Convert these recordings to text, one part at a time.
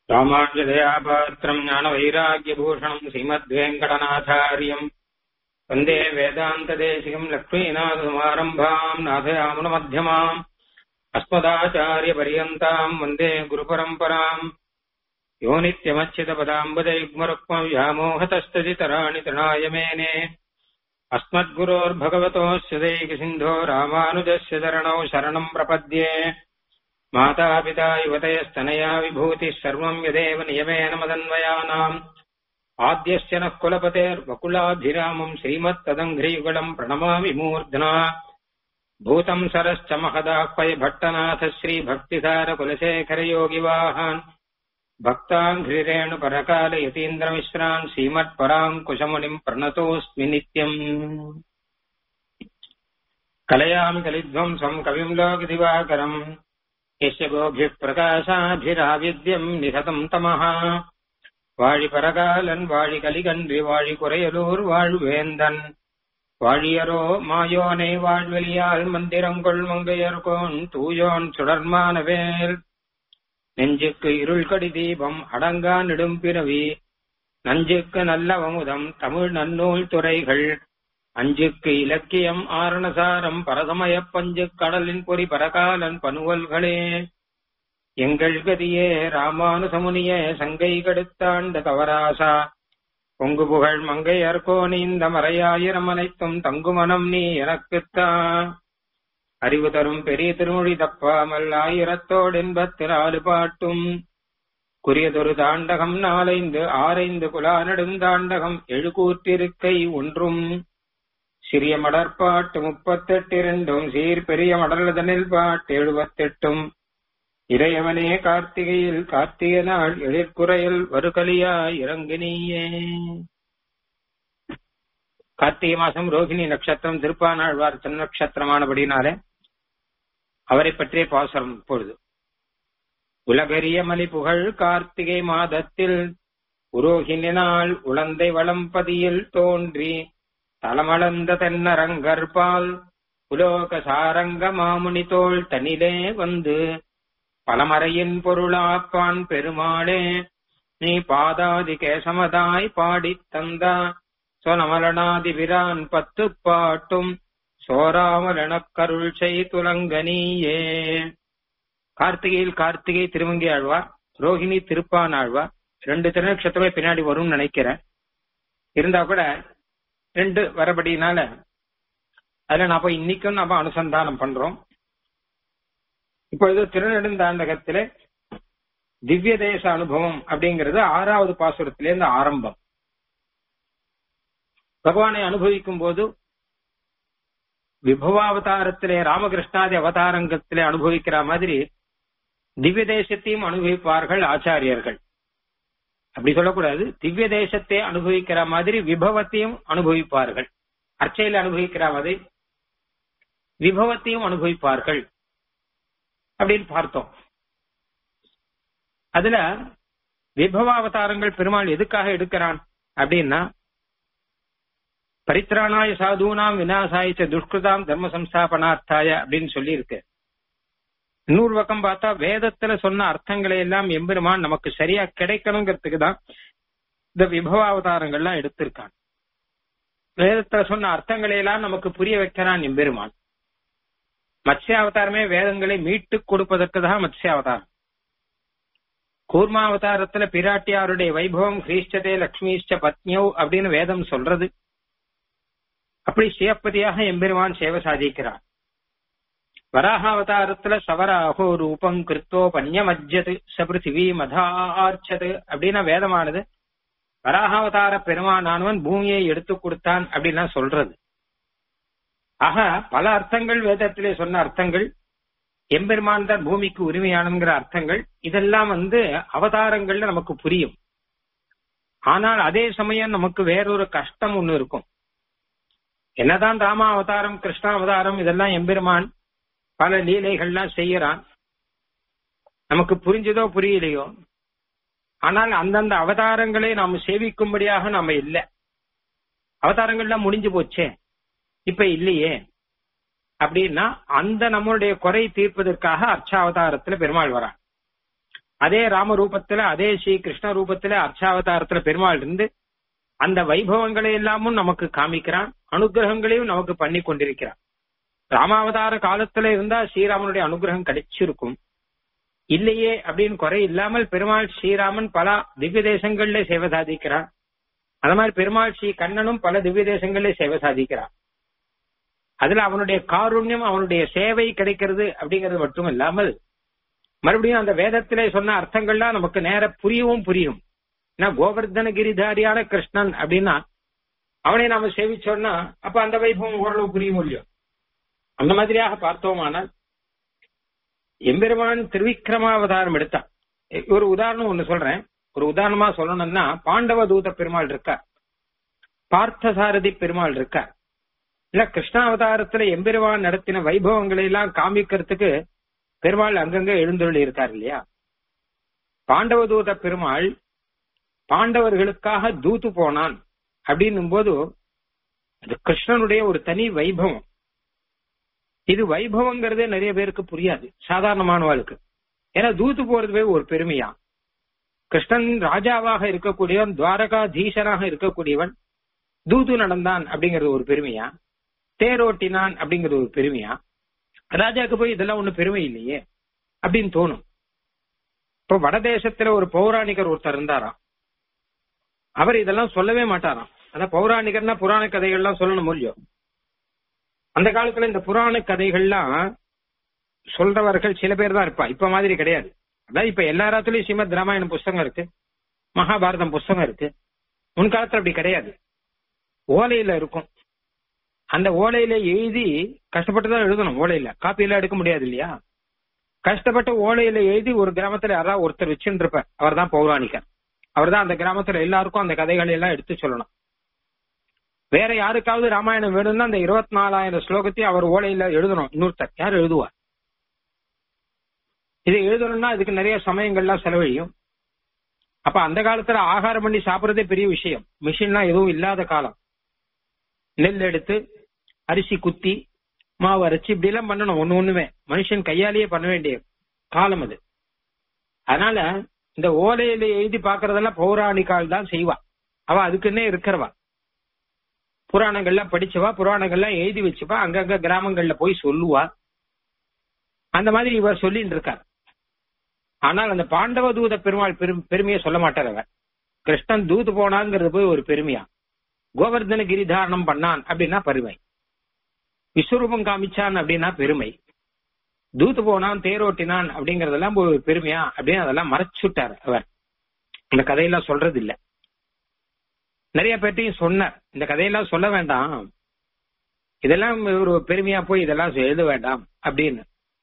ராமாஞ்சதயாபாத்திரம் ஞானவைராக்கியபூஷணம் ஸ்ரீமத்வேங்கடநாதாரியம் வந்தே வேதாந்ததேசிகம் லக்ஷ்மீநாதமாரம்பாம் நாதயாமுனமத்தியமாம் अस्मदाचार्यपर्यन्ताम् वन्दे गुरुपरम्पराम् यो नित्यमच्युतपदाम्बुजयुग्मरुक्मम् व्यामोहतस्तदितराणि तृणाय मेने अस्मद्गुरोर्भगवतोऽस्य दैकसिन्धो रामानुजस्य चरणौ शरणम् प्रपद्ये मातापिता युवतयस्तनया विभूतिः सर्वम् यदेव नियमेन मदन्वयानाम् आद्यस्य नः कुलपतेर्वकुलाभिरामम् श्रीमत्तदङ्घ्रियुगलम् प्रणमामि मूर्ध्ना भूतम् सरश्च महदाह्वय भट्टनाथ श्रीभक्तिसार कुलशेखरयोगिवाहान् भक्ताङ्घ्रिरेणुपरकाल यतीन्द्रमिश्रान् श्रीमत्पराङ्कुशमुनिम् प्रणतोऽस्मि नित्यम् कलयामि कलिध्वंसम् कविम् लोकदिवाकरम् यस्य गोभिः प्रकाशाभिराविद्यम् निहतम् तमः வாழிபரகாலன் வாழி கலிகன்றி வாழி குறையலூர் வாழ்வேந்தன் வாழியரோ மாயோனை வாழ்வெளியால் மந்திரங்கொள் மங்கையர்கோன் தூயோன் சுடர்மானவேல் நெஞ்சுக்கு இருள் கடி தீபம் அடங்கா நெடும் பிறவி நஞ்சுக்கு நல்ல வமுதம் தமிழ் நன்னூல் துறைகள் அஞ்சுக்கு இலக்கியம் ஆரணசாரம் பரசமய பஞ்சு கடலின் பொறி பரகாலன் பனுவல்களே எங்கள் கதியே ராமானுசமுனியே சங்கை கடுத்தாண்ட தவராசா பொங்கு புகழ் மங்கையர்கோ நீந்த மறையாயிரம் அனைத்தும் தங்குமனம் நீ எனக்குத்தா அறிவு தரும் பெரிய திருமொழி தப்பாமல் ஆயிரத்தோடு என்பத்திராலு பாட்டும் குறியதொரு தாண்டகம் நாலைந்து ஆரைந்து குலா நெடுந்தாண்டகம் எழுகூற்றிருக்கை ஒன்றும் சிறிய மடற்பாட்டு முப்பத்தெட்டு இரண்டும் சீர் பெரிய மடலதனில் பாட்டு எழுபத்தெட்டும் இறையவனே கார்த்திகையில் கார்த்திகை நாள் எழிற்குறையில் வருகலியா இறங்கினியே கார்த்திகை மாசம் ரோகிணி நட்சத்திரம் திருப்பானாழ்வார் திருநட்சத்திரமானபடினாலே அவரை பற்றிய பாசரம் இப்பொழுது உலகரிய மலி புகழ் கார்த்திகை மாதத்தில் உரோகிணி நாள் உளந்தை வளம்பதியில் தோன்றி தலமளந்த தென்னரங்கற்பால் புலோக சாரங்க மாமுனி தோள் தனிலே வந்து பலமறையின் பொருளாப்பான் பெருமாளே நீ பாதாதி கேசமதாய் பாடித் தந்தா சொனமலனாதி விரான் பத்து பாட்டும் சோராமலனக் கருள் செய் துலங்கனியே கார்த்திகையில் கார்த்திகை திருமங்கி ஆழ்வார் ரோஹிணி திருப்பான் ஆழ்வார் ரெண்டு திருநட்சத்திரமே பின்னாடி வரும்னு நினைக்கிறேன் இருந்தா கூட ரெண்டு வரபடினால அதுல நாம இன்னைக்கும் நாம அனுசந்தானம் பண்றோம் இப்பொழுது திருநெடுந்தாண்டகத்திலே திவ்ய தேச அனுபவம் அப்படிங்கிறது ஆறாவது பாசுரத்திலேருந்து ஆரம்பம் பகவானை அனுபவிக்கும் போது விபவாவதாரத்திலே ராமகிருஷ்ணாதி அவதாரங்கத்திலே அனுபவிக்கிற மாதிரி திவ்ய தேசத்தையும் அனுபவிப்பார்கள் ஆச்சாரியர்கள் அப்படி சொல்லக்கூடாது திவ்ய தேசத்தை அனுபவிக்கிற மாதிரி விபவத்தையும் அனுபவிப்பார்கள் அர்ச்சையில் அனுபவிக்கிற மாதிரி விபவத்தையும் அனுபவிப்பார்கள் அப்படின்னு பார்த்தோம் அதுல விபவாவதாரங்கள் பெருமாள் எதுக்காக எடுக்கிறான் அப்படின்னா பரித்ராணாய சாதுனாம் விநாசாயிச்ச துஷ்கிருதாம் தர்ம சம்ஸ்தாபனார்த்தாய அப்படின்னு சொல்லி இருக்கு இன்னொரு பக்கம் பார்த்தா வேதத்துல சொன்ன அர்த்தங்களை எல்லாம் எம்பெருமான் நமக்கு சரியா கிடைக்கணுங்கிறதுக்கு தான் இந்த விபவாவதாரங்கள்லாம் எடுத்திருக்கான் வேதத்துல சொன்ன அர்த்தங்களை எல்லாம் நமக்கு புரிய வைக்கிறான் எம்பெருமான் மத்ஸ்யாவதாரமே வேதங்களை மீட்டு கொடுப்பதற்கு தான் மத்ஸ்யாவதாரம் கூர்மாவதாரத்துல பிராட்டியாருடைய வைபவம் கிரீஷ்டதே லக்ஷ்மிஷ்ட பத்னியவ் அப்படின்னு வேதம் சொல்றது அப்படி சிவப்பதியாக எம்பெருமான் சேவை சாதிக்கிறார் வராகாவதாரத்துல சவராகோ ரூபம் கிருத்தோ பன்யமஜ்ஜது சபிருத்திவி மதார்ச்சது அப்படின்னா வேதமானது வராகாவதார பெருமானானவன் பூமியை எடுத்து கொடுத்தான் அப்படின்லாம் சொல்றது ஆக பல அர்த்தங்கள் வேதத்திலே சொன்ன அர்த்தங்கள் எம்பெருமான் தான் பூமிக்கு உரிமையானங்கிற அர்த்தங்கள் இதெல்லாம் வந்து அவதாரங்கள்ல நமக்கு புரியும் ஆனால் அதே சமயம் நமக்கு வேறொரு கஷ்டம் ஒண்ணு இருக்கும் என்னதான் ராமா அவதாரம் கிருஷ்ணா அவதாரம் இதெல்லாம் எம்பெருமான் பல லீலைகள்லாம் செய்யறான் நமக்கு புரிஞ்சதோ புரியலையோ ஆனால் அந்தந்த அவதாரங்களை நாம் சேவிக்கும்படியாக நாம இல்லை அவதாரங்கள்லாம் முடிஞ்சு போச்சே இப்ப இல்லையே அப்படின்னா அந்த நம்மளுடைய குறை தீர்ப்பதற்காக அர்ச்சாவதாரத்துல பெருமாள் வரான் அதே ராம ரூபத்துல அதே ஸ்ரீ கிருஷ்ண ரூபத்துல அர்ச்சாவதாரத்துல பெருமாள் இருந்து அந்த வைபவங்களை எல்லாமும் நமக்கு காமிக்கிறான் அனுகிரகங்களையும் நமக்கு பண்ணி கொண்டிருக்கிறான் ராமாவதார காலத்துல இருந்தா ஸ்ரீராமனுடைய அனுகிரகம் கிடைச்சிருக்கும் இல்லையே அப்படின்னு குறை இல்லாமல் பெருமாள் ஸ்ரீராமன் பல திவ்ய தேசங்கள்ல சேவை சாதிக்கிறான் அது மாதிரி பெருமாள் ஸ்ரீ கண்ணனும் பல திவ்ய தேசங்கள்ல சேவை சாதிக்கிறான் அதுல அவனுடைய காருண்யம் அவனுடைய சேவை கிடைக்கிறது அப்படிங்கிறது மட்டும் இல்லாமல் மறுபடியும் அந்த வேதத்திலே சொன்ன அர்த்தங்கள்லாம் நமக்கு நேர புரியவும் புரியும் ஏன்னா கோவர்தன கிரிதாரியான கிருஷ்ணன் அப்படின்னா அவனை நாம சேவிச்சோம்னா அப்ப அந்த வைபவம் ஓரளவு புரியும் இல்லையோ அந்த மாதிரியாக பார்த்தோமானால் எம்பெருமான் திருவிக்கிரமாவதாரம் எடுத்தான் ஒரு உதாரணம் ஒண்ணு சொல்றேன் ஒரு உதாரணமா சொல்லணும்னா பாண்டவ தூத பெருமாள் இருக்கார் பார்த்தசாரதி பெருமாள் இருக்கார் இல்ல கிருஷ்ணாவதாரத்துல எம்பெருமான் நடத்தின வைபவங்களை எல்லாம் காமிக்கிறதுக்கு பெருமாள் அங்கங்க எழுந்தருளி இருக்கார் இல்லையா பாண்டவ தூத பெருமாள் பாண்டவர்களுக்காக தூத்து போனான் அப்படின்னும் போது அது கிருஷ்ணனுடைய ஒரு தனி வைபவம் இது வைபவங்கிறதே நிறைய பேருக்கு புரியாது சாதாரணமானவாளுக்கு ஏன்னா தூத்து போறதுவே ஒரு பெருமையா கிருஷ்ணன் ராஜாவாக இருக்கக்கூடியவன் துவாரகாதீசனாக இருக்கக்கூடியவன் தூது நடந்தான் அப்படிங்கிறது ஒரு பெருமையா தேரோட்டினான் அப்படிங்கிறது ஒரு பெருமையா ராஜாக்கு போய் இதெல்லாம் ஒண்ணு பெருமை இல்லையே அப்படின்னு தோணும் இப்போ வடதேசத்துல ஒரு பௌராணிகர் ஒருத்தர் இருந்தாராம் அவர் இதெல்லாம் சொல்லவே மாட்டாராம் அதான் பௌராணிகர்னா புராண கதைகள்லாம் சொல்லணும் இல்லையோ அந்த காலத்துல இந்த புராண கதைகள்லாம் சொல்றவர்கள் சில பேர் தான் இருப்பா இப்ப மாதிரி கிடையாது அதான் இப்ப எல்லாராத்துலயும் ஸ்ரீமத் ராமாயணம் புஸ்தகம் இருக்கு மகாபாரதம் புஸ்தகம் இருக்கு முன்காலத்துல அப்படி கிடையாது ஓலையில இருக்கும் அந்த ஓலையில எழுதி கஷ்டப்பட்டு தான் எழுதணும் ஓலையில காப்பியெல்லாம் எடுக்க முடியாது இல்லையா கஷ்டப்பட்டு ஓலையில எழுதி ஒரு கிராமத்துல யாராவது ஒருத்தர் வச்சுட்டு இருப்பார் அவர் தான் பௌராணிகர் அவர் தான் அந்த கிராமத்துல எல்லாருக்கும் அந்த கதைகளை எல்லாம் எடுத்து சொல்லணும் வேற யாருக்காவது ராமாயணம் வேணும்னா அந்த இருபத்தி நாலாயிரம் ஸ்லோகத்தையும் அவர் ஓலையில எழுதணும் இன்னொருத்தர் யார் எழுதுவார் இதை எழுதணும்னா அதுக்கு நிறைய சமயங்கள்லாம் செலவழியும் அப்ப அந்த காலத்துல ஆகாரம் பண்ணி சாப்பிடுறதே பெரிய விஷயம் மிஷின்லாம் எதுவும் இல்லாத காலம் நெல் எடுத்து அரிசி குத்தி மாவு அரைச்சு இப்படி எல்லாம் பண்ணணும் ஒண்ணு ஒண்ணுமே மனுஷன் கையாலேயே பண்ண வேண்டிய காலம் அது அதனால இந்த ஓலையில எழுதி பாக்குறதெல்லாம் பௌராணிகால் தான் செய்வா அவ அதுக்குன்னே இருக்கிறவா புராணங்கள்லாம் படிச்சவா புராணங்கள்லாம் எழுதி வச்சுப்பா அங்கங்க கிராமங்கள்ல போய் சொல்லுவா அந்த மாதிரி இவர் சொல்லிட்டு இருக்கார் ஆனால் அந்த பாண்டவ தூத பெருமாள் பெருமையை சொல்ல மாட்டார் அவர் கிருஷ்ணன் தூது போனாங்கிறது போய் ஒரு பெருமையா கோவர்தன கிரிதாரணம் பண்ணான் அப்படின்னா பெருமை விஸ்வரூபம் காமிச்சான் அப்படின்னா பெருமை தூத்து போனான் தேரோட்டினான் அப்படிங்கறதெல்லாம் ஒரு பெருமையா அப்படின்னு அதெல்லாம் மறைச்சுட்டார் அவர் இந்த கதையெல்லாம் சொல்றது இல்ல நிறைய பேர்ட்டையும் சொன்னார் இந்த கதையெல்லாம் சொல்ல வேண்டாம் இதெல்லாம் ஒரு பெருமையா போய் இதெல்லாம் எழுத வேண்டாம் அப்படின்னு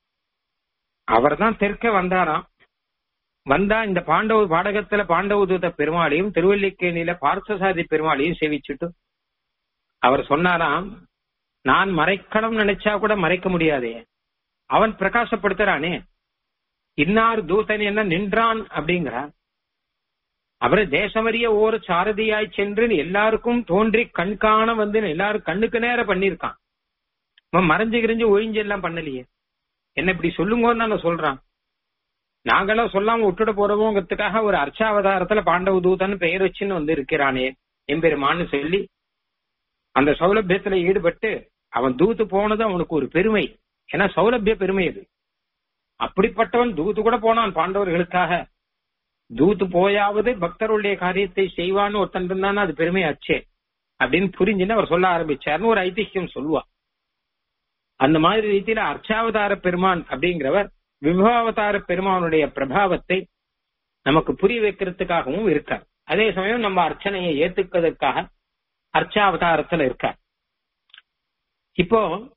அவர் தான் தெற்க வந்தாராம் வந்தா இந்த பாண்டவ பாடகத்துல பாண்டவ தூத பெருமாளையும் திருவல்லிக்கேணியில பார்த்தசாதி பெருமாளையும் சேவிச்சுட்டு அவர் சொன்னாராம் நான் மறைக்கணும் நினைச்சா கூட மறைக்க முடியாதே அவன் பிரகாசப்படுத்துறானே இன்னார் தூதன் என்ன நின்றான் அப்படிங்கிறார் அவரு தேசமறிய ஓர் சாரதியாய் சென்று எல்லாருக்கும் தோன்றி கண்காண வந்து எல்லாரும் கண்ணுக்கு நேர பண்ணிருக்கான் அவன் மறைஞ்சு கிரிஞ்சு ஒழிஞ்சு எல்லாம் பண்ணலையே என்ன இப்படி சொல்லுங்கன்னு நான் சொல்றான் நாங்களாம் சொல்லாம விட்டுட போறவோங்கிறதுக்காக ஒரு அர்ச்சாவதாரத்துல பாண்டவ தூதன் பெயர் வச்சுன்னு வந்து இருக்கிறானே எம்பெருமான்னு சொல்லி அந்த சௌலபியத்துல ஈடுபட்டு அவன் தூத்து போனது அவனுக்கு ஒரு பெருமை ஏன்னா சௌலபிய பெருமை அது அப்படிப்பட்டவன் தூத்து கூட போனான் பாண்டவர்களுக்காக தூத்து போயாவது பக்தருடைய காரியத்தை செய்வான்னு ஒருத்தன் இருந்தானா அது பெருமை அச்சே அப்படின்னு புரிஞ்சுன்னு அவர் சொல்ல ஆரம்பிச்சார்னு ஒரு ஐதிஹ்யம் சொல்லுவா அந்த மாதிரி ரீதியில அர்ச்சாவதார பெருமான் அப்படிங்கிறவர் விபவாவதார பெருமானுடைய பிரபாவத்தை நமக்கு புரிய வைக்கிறதுக்காகவும் இருக்கார் அதே சமயம் நம்ம அர்ச்சனையை ஏத்துக்கிறதுக்காக அர்ச்சாவதாரத்துல இருக்கார் இப்போ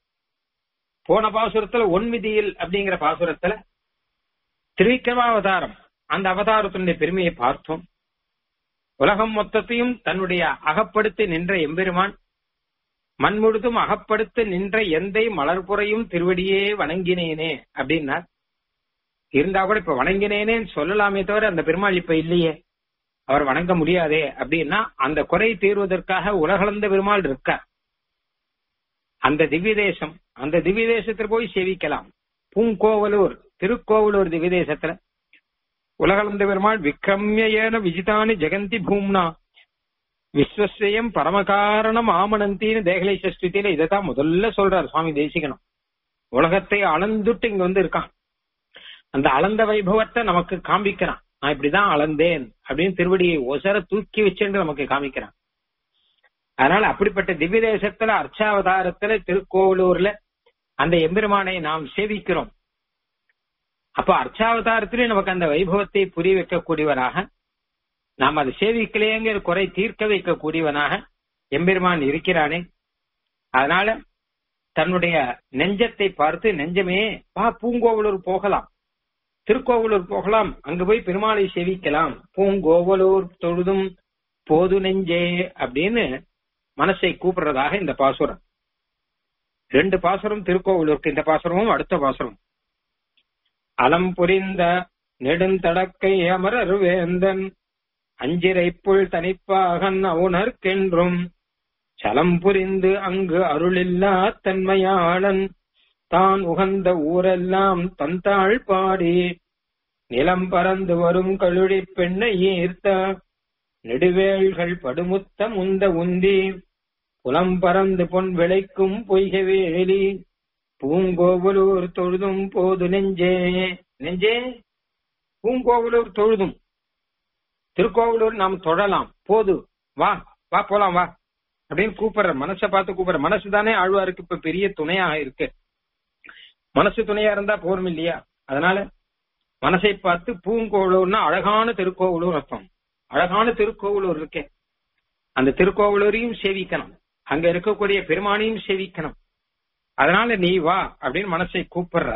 போன பாசுரத்துல ஒன்விதியில் அப்படிங்கிற பாசுரத்துல திரிவிக்ரமாவதாரம் அந்த அவதாரத்தினுடைய பெருமையை பார்த்தோம் உலகம் மொத்தத்தையும் தன்னுடைய அகப்படுத்தி நின்ற எம்பெருமான் மண் முழுதும் அகப்படுத்த நின்ற எந்தை மலர்புறையும் திருவடியே வணங்கினேனே அப்படின்னார் இருந்தா கூட இப்ப வணங்கினேனேன்னு சொல்லலாமே தவிர அந்த பெருமாள் இப்ப இல்லையே அவர் வணங்க முடியாதே அப்படின்னா அந்த குறை தீர்வதற்காக உலகளந்த பெருமாள் இருக்கார் அந்த திவ்ய தேசம் அந்த திவ்ய தேசத்துல போய் சேவிக்கலாம் பூங்கோவலூர் திருக்கோவலூர் திவ்ய தேசத்துல உலகளந்த பெருமாள் விக்ரமிய ஏன விஜிதானி ஜெகந்தி பூம்னா விஸ்வஸ்வயம் பரமகாரணம் ஆமனந்தின்னு தேகலை சஷ்டித்தில இதைத்தான் முதல்ல சொல்றார் சுவாமி தேசிகனம் உலகத்தை அளந்துட்டு இங்க வந்து இருக்கான் அந்த அளந்த வைபவத்தை நமக்கு காண்பிக்கிறான் நான் இப்படிதான் அளந்தேன் அப்படின்னு திருவடியை ஒசர தூக்கி வச்சுட்டு நமக்கு காமிக்கிறான் அதனால அப்படிப்பட்ட திவ்ய தேசத்துல அர்ச்சாவதாரத்துல திருக்கோவிலூர்ல அந்த எம்பெருமானை நாம் சேவிக்கிறோம் அப்ப அர்ச்சாவதாரத்திலே நமக்கு அந்த வைபவத்தை புரிய வைக்கக்கூடியவராக நாம் அதை சேவிக்கலையேங்கிற குறை தீர்க்க வைக்கக்கூடியவனாக எம்பெருமான் இருக்கிறானே அதனால தன்னுடைய நெஞ்சத்தை பார்த்து நெஞ்சமே வா பூங்கோவலூர் போகலாம் திருக்கோவலூர் போகலாம் அங்கு போய் பெருமாளை சேவிக்கலாம் பூங்கோவலூர் தொழுதும் போது நெஞ்சே அப்படின்னு மனசை கூப்பிடுறதாக இந்த பாசுரம் ரெண்டு பாசுரம் திருக்கோவிலூருக்கு இந்த பாசுரமும் அடுத்த பாசுரம் அலம் புரிந்த நெடுந்தடக்கை அமரர் வேந்தன் அஞ்சிரை புல் தனிப்பாகன் அவுணர்க்கென்றும் சலம் புரிந்து அங்கு அருளில்லா தன்மையாளன் தான் உகந்த ஊரெல்லாம் தந்தாள் பாடி நிலம் பறந்து வரும் கழுடி பெண்ணை ஈர்த்த நெடுவேள்கள் படுமுத்த முந்த உந்தி புலம் பறந்து பொன் விளைக்கும் பொய்கவேலி பூங்கோவலூர் தொழுதும் போது நெஞ்சே நெஞ்சே பூங்கோவலூர் தொழுதும் திருக்கோவலூர் நாம் தொழலாம் போது வா வா போலாம் வா அப்படின்னு கூப்பிடுற மனசை பார்த்து கூப்பிடுற மனசு தானே ஆழ்வாருக்கு இப்ப பெரிய துணையாக இருக்கு மனசு துணையா இருந்தா போரும் இல்லையா அதனால மனசை பார்த்து பூங்கோவலூர்னா அழகான திருக்கோவலூர் அர்த்தம் அழகான திருக்கோவலூர் இருக்கே அந்த திருக்கோவலூரையும் சேவிக்கணும் அங்க இருக்கக்கூடிய பெருமானையும் சேவிக்கணும் அதனால நீ வா அப்படின்னு மனசை கூப்பிடுற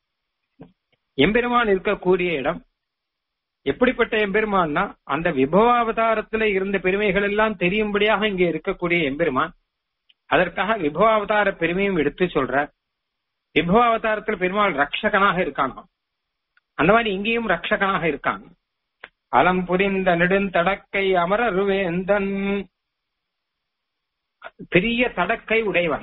எம்பெருமான் இருக்கக்கூடிய இடம் எப்படிப்பட்ட எம்பெருமான்னா அந்த விபவாவதாரத்துல இருந்த பெருமைகள் எல்லாம் தெரியும்படியாக இங்க இருக்கக்கூடிய எம்பெருமான் அதற்காக விபவாவதார பெருமையும் எடுத்து சொல்ற விபவாவதாரத்துல பெருமாள் ரக்ஷகனாக இருக்காங்க அந்த மாதிரி இங்கேயும் ரக்ஷகனாக இருக்காங்க அலம் புரிந்த நெடுந்தடக்கை அமரருவேந்தன் பெரிய தடக்கை உடையவன்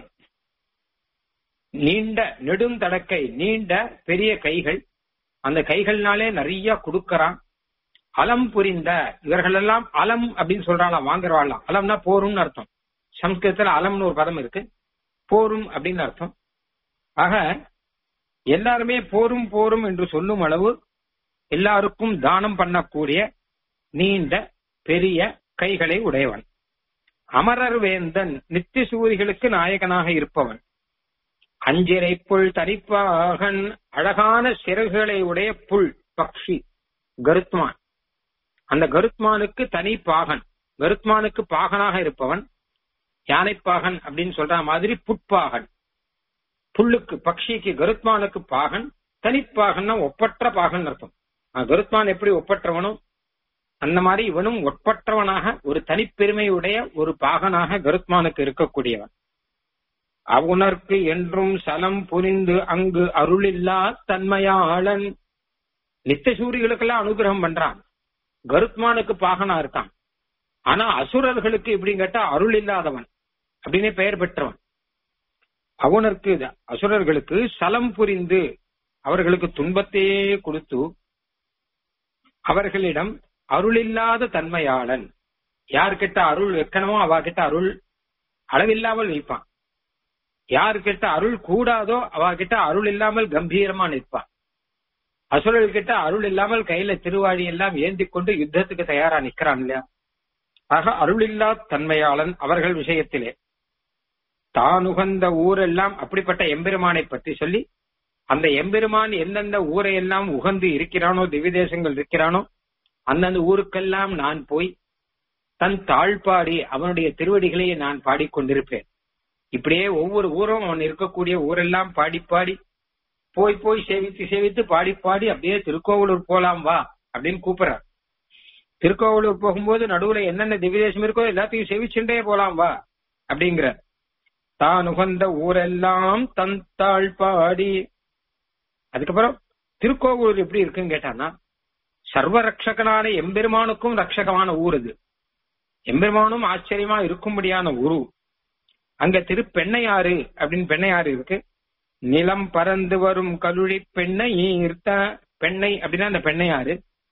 நீண்ட நெடும் தடக்கை நீண்ட பெரிய கைகள் அந்த கைகள்னாலே நிறைய கொடுக்கறான் அலம் புரிந்த இவர்கள் எல்லாம் அலம் அப்படின்னு சொல்றாளாம் வாங்குறவாளாம் அலம்னா போரும்னு அர்த்தம் சம்ஸ்கிருதத்துல அலம்னு ஒரு பதம் இருக்கு போரும் அப்படின்னு அர்த்தம் ஆக எல்லாருமே போரும் போரும் என்று சொல்லும் அளவு எல்லாருக்கும் தானம் பண்ணக்கூடிய நீண்ட பெரிய கைகளை உடையவன் அமரர் வேந்தன் நித்திய சூரிகளுக்கு நாயகனாக இருப்பவன் அஞ்சிரை புல் தரிப்பாகன் அழகான சிறகுகளை உடைய புல் பக்ஷி கருத்மான் அந்த கருத்மானுக்கு தனி பாகன் கருத்மானுக்கு பாகனாக இருப்பவன் யானைப்பாகன் அப்படின்னு சொல்ற மாதிரி புட்பாகன் புல்லுக்கு பக்ஷிக்கு கருத்மானுக்கு பாகன் தனிப்பாகன்னா ஒப்பற்ற பாகன் அர்த்தம் கருத்மான் எப்படி ஒப்பற்றவனோ அந்த மாதிரி இவனும் ஒப்பற்றவனாக ஒரு தனிப்பெருமையுடைய ஒரு பாகனாக கருத்மானுக்கு இருக்கக்கூடியவன் அவுணர்க்கு என்றும் சலம் புரிந்து அங்கு அருளில்லா தன்மையாளன் நித்தசூரிகளுக்கெல்லாம் அனுகிரகம் பண்றான் கருத்மானுக்கு பாகனா இருக்கான் ஆனா அசுரர்களுக்கு எப்படின்னு கேட்டா அருள் இல்லாதவன் அப்படின்னே பெயர் பெற்றவன் அவனருக்கு அசுரர்களுக்கு சலம் புரிந்து அவர்களுக்கு துன்பத்தையே கொடுத்து அவர்களிடம் அருளில்லாத தன்மையாளன் யார்கிட்ட அருள் வைக்கணுமோ அவ கிட்ட அருள் அளவில்லாமல் வைப்பான் யாருக்கிட்ட அருள் கூடாதோ அவ கிட்ட அருள் இல்லாமல் கம்பீரமா நிற்பான் அசுரர்கள் கிட்ட அருள் இல்லாமல் கையில திருவாழி எல்லாம் ஏந்தி கொண்டு யுத்தத்துக்கு தயாரா நிக்கிறான் இல்லையா ஆக அருளில்லா தன்மையாளன் அவர்கள் விஷயத்திலே தான் உகந்த ஊரெல்லாம் அப்படிப்பட்ட எம்பெருமானை பற்றி சொல்லி அந்த எம்பெருமான் எந்தெந்த ஊரை எல்லாம் உகந்து இருக்கிறானோ திவ்ய தேசங்கள் இருக்கிறானோ அந்தந்த ஊருக்கெல்லாம் நான் போய் தன் தாழ்பாடி அவனுடைய திருவடிகளை நான் பாடிக்கொண்டிருப்பேன் இப்படியே ஒவ்வொரு ஊரும் அவன் இருக்கக்கூடிய ஊரெல்லாம் பாடி பாடி போய் போய் சேவித்து சேவித்து பாடி பாடி அப்படியே திருக்கோவலூர் போலாம் வா அப்படின்னு கூப்பிடுறார் திருக்கோவலூர் போகும்போது நடுவுல என்னென்ன திவ்யதேசம் இருக்கோ எல்லாத்தையும் சேவிச்சுட்டே போலாம் வா அப்படிங்கிற தான் உகந்த ஊரெல்லாம் தன் தாழ் பாடி அதுக்கப்புறம் திருக்கோவலூர் எப்படி இருக்குன்னு கேட்டான்னா சர்வ ரட்சகனான எம்பெருமானுக்கும் ரட்சகமான ஊர் அது எம்பெருமானும் ஆச்சரியமா இருக்கும்படியான ஊரு அங்க திரு பெண்ணையாறு அப்படின்னு பெண்ணையாறு இருக்கு நிலம் பறந்து வரும் கலுழி பெண்ணை ஈர்த்த பெண்ணை அப்படின்னா அந்த பெண்ணையாறு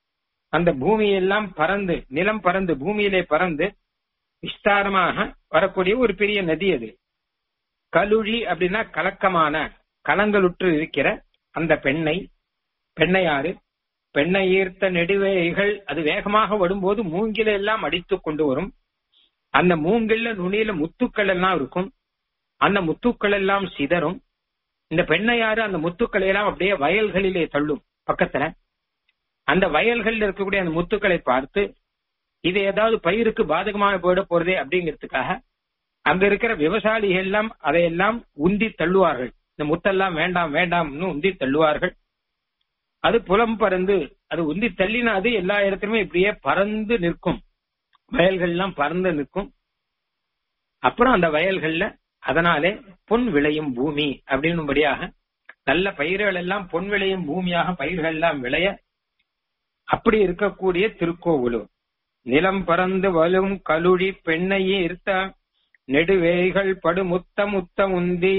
அந்த பூமியெல்லாம் பறந்து நிலம் பறந்து பூமியிலே பறந்து விஸ்தாரமாக வரக்கூடிய ஒரு பெரிய நதி அது கலுழி அப்படின்னா கலக்கமான கலங்களுற்று இருக்கிற அந்த பெண்ணை பெண்ணையாறு பெண்ணை ஈர்த்த நெடுவேய்கள் அது வேகமாக வரும்போது மூங்கில எல்லாம் அடித்து கொண்டு வரும் அந்த மூங்கில்ல நுனியில முத்துக்கள் எல்லாம் இருக்கும் அந்த முத்துக்கள் எல்லாம் சிதறும் இந்த பெண்ணையாறு அந்த முத்துக்களை எல்லாம் அப்படியே வயல்களிலே தள்ளும் பக்கத்துல அந்த வயல்களில் இருக்கக்கூடிய அந்த முத்துக்களை பார்த்து இது ஏதாவது பயிருக்கு பாதகமாக போயிட போறதே அப்படிங்கிறதுக்காக அங்க இருக்கிற விவசாயிகள் எல்லாம் அதையெல்லாம் உந்தி தள்ளுவார்கள் இந்த முத்தெல்லாம் வேண்டாம் வேண்டாம்னு உந்தி தள்ளுவார்கள் அது புலம் பறந்து அது உந்தி தள்ளினா அது எல்லா இடத்துலயுமே இப்படியே பறந்து நிற்கும் வயல்கள் எல்லாம் பறந்து நிற்கும் அப்புறம் அந்த வயல்கள்ல அதனாலே பொன் விளையும் பூமி அப்படின்னும்படியாக நல்ல பயிர்கள் எல்லாம் பொன் விளையும் பூமியாக பயிர்கள் எல்லாம் விளைய அப்படி இருக்கக்கூடிய திருக்கோவிலூர் நிலம் பறந்து வலும் கலுழி பெண்ணையே இருத்த நெடுவேய்கள் படுமுத்த முத்த உந்தி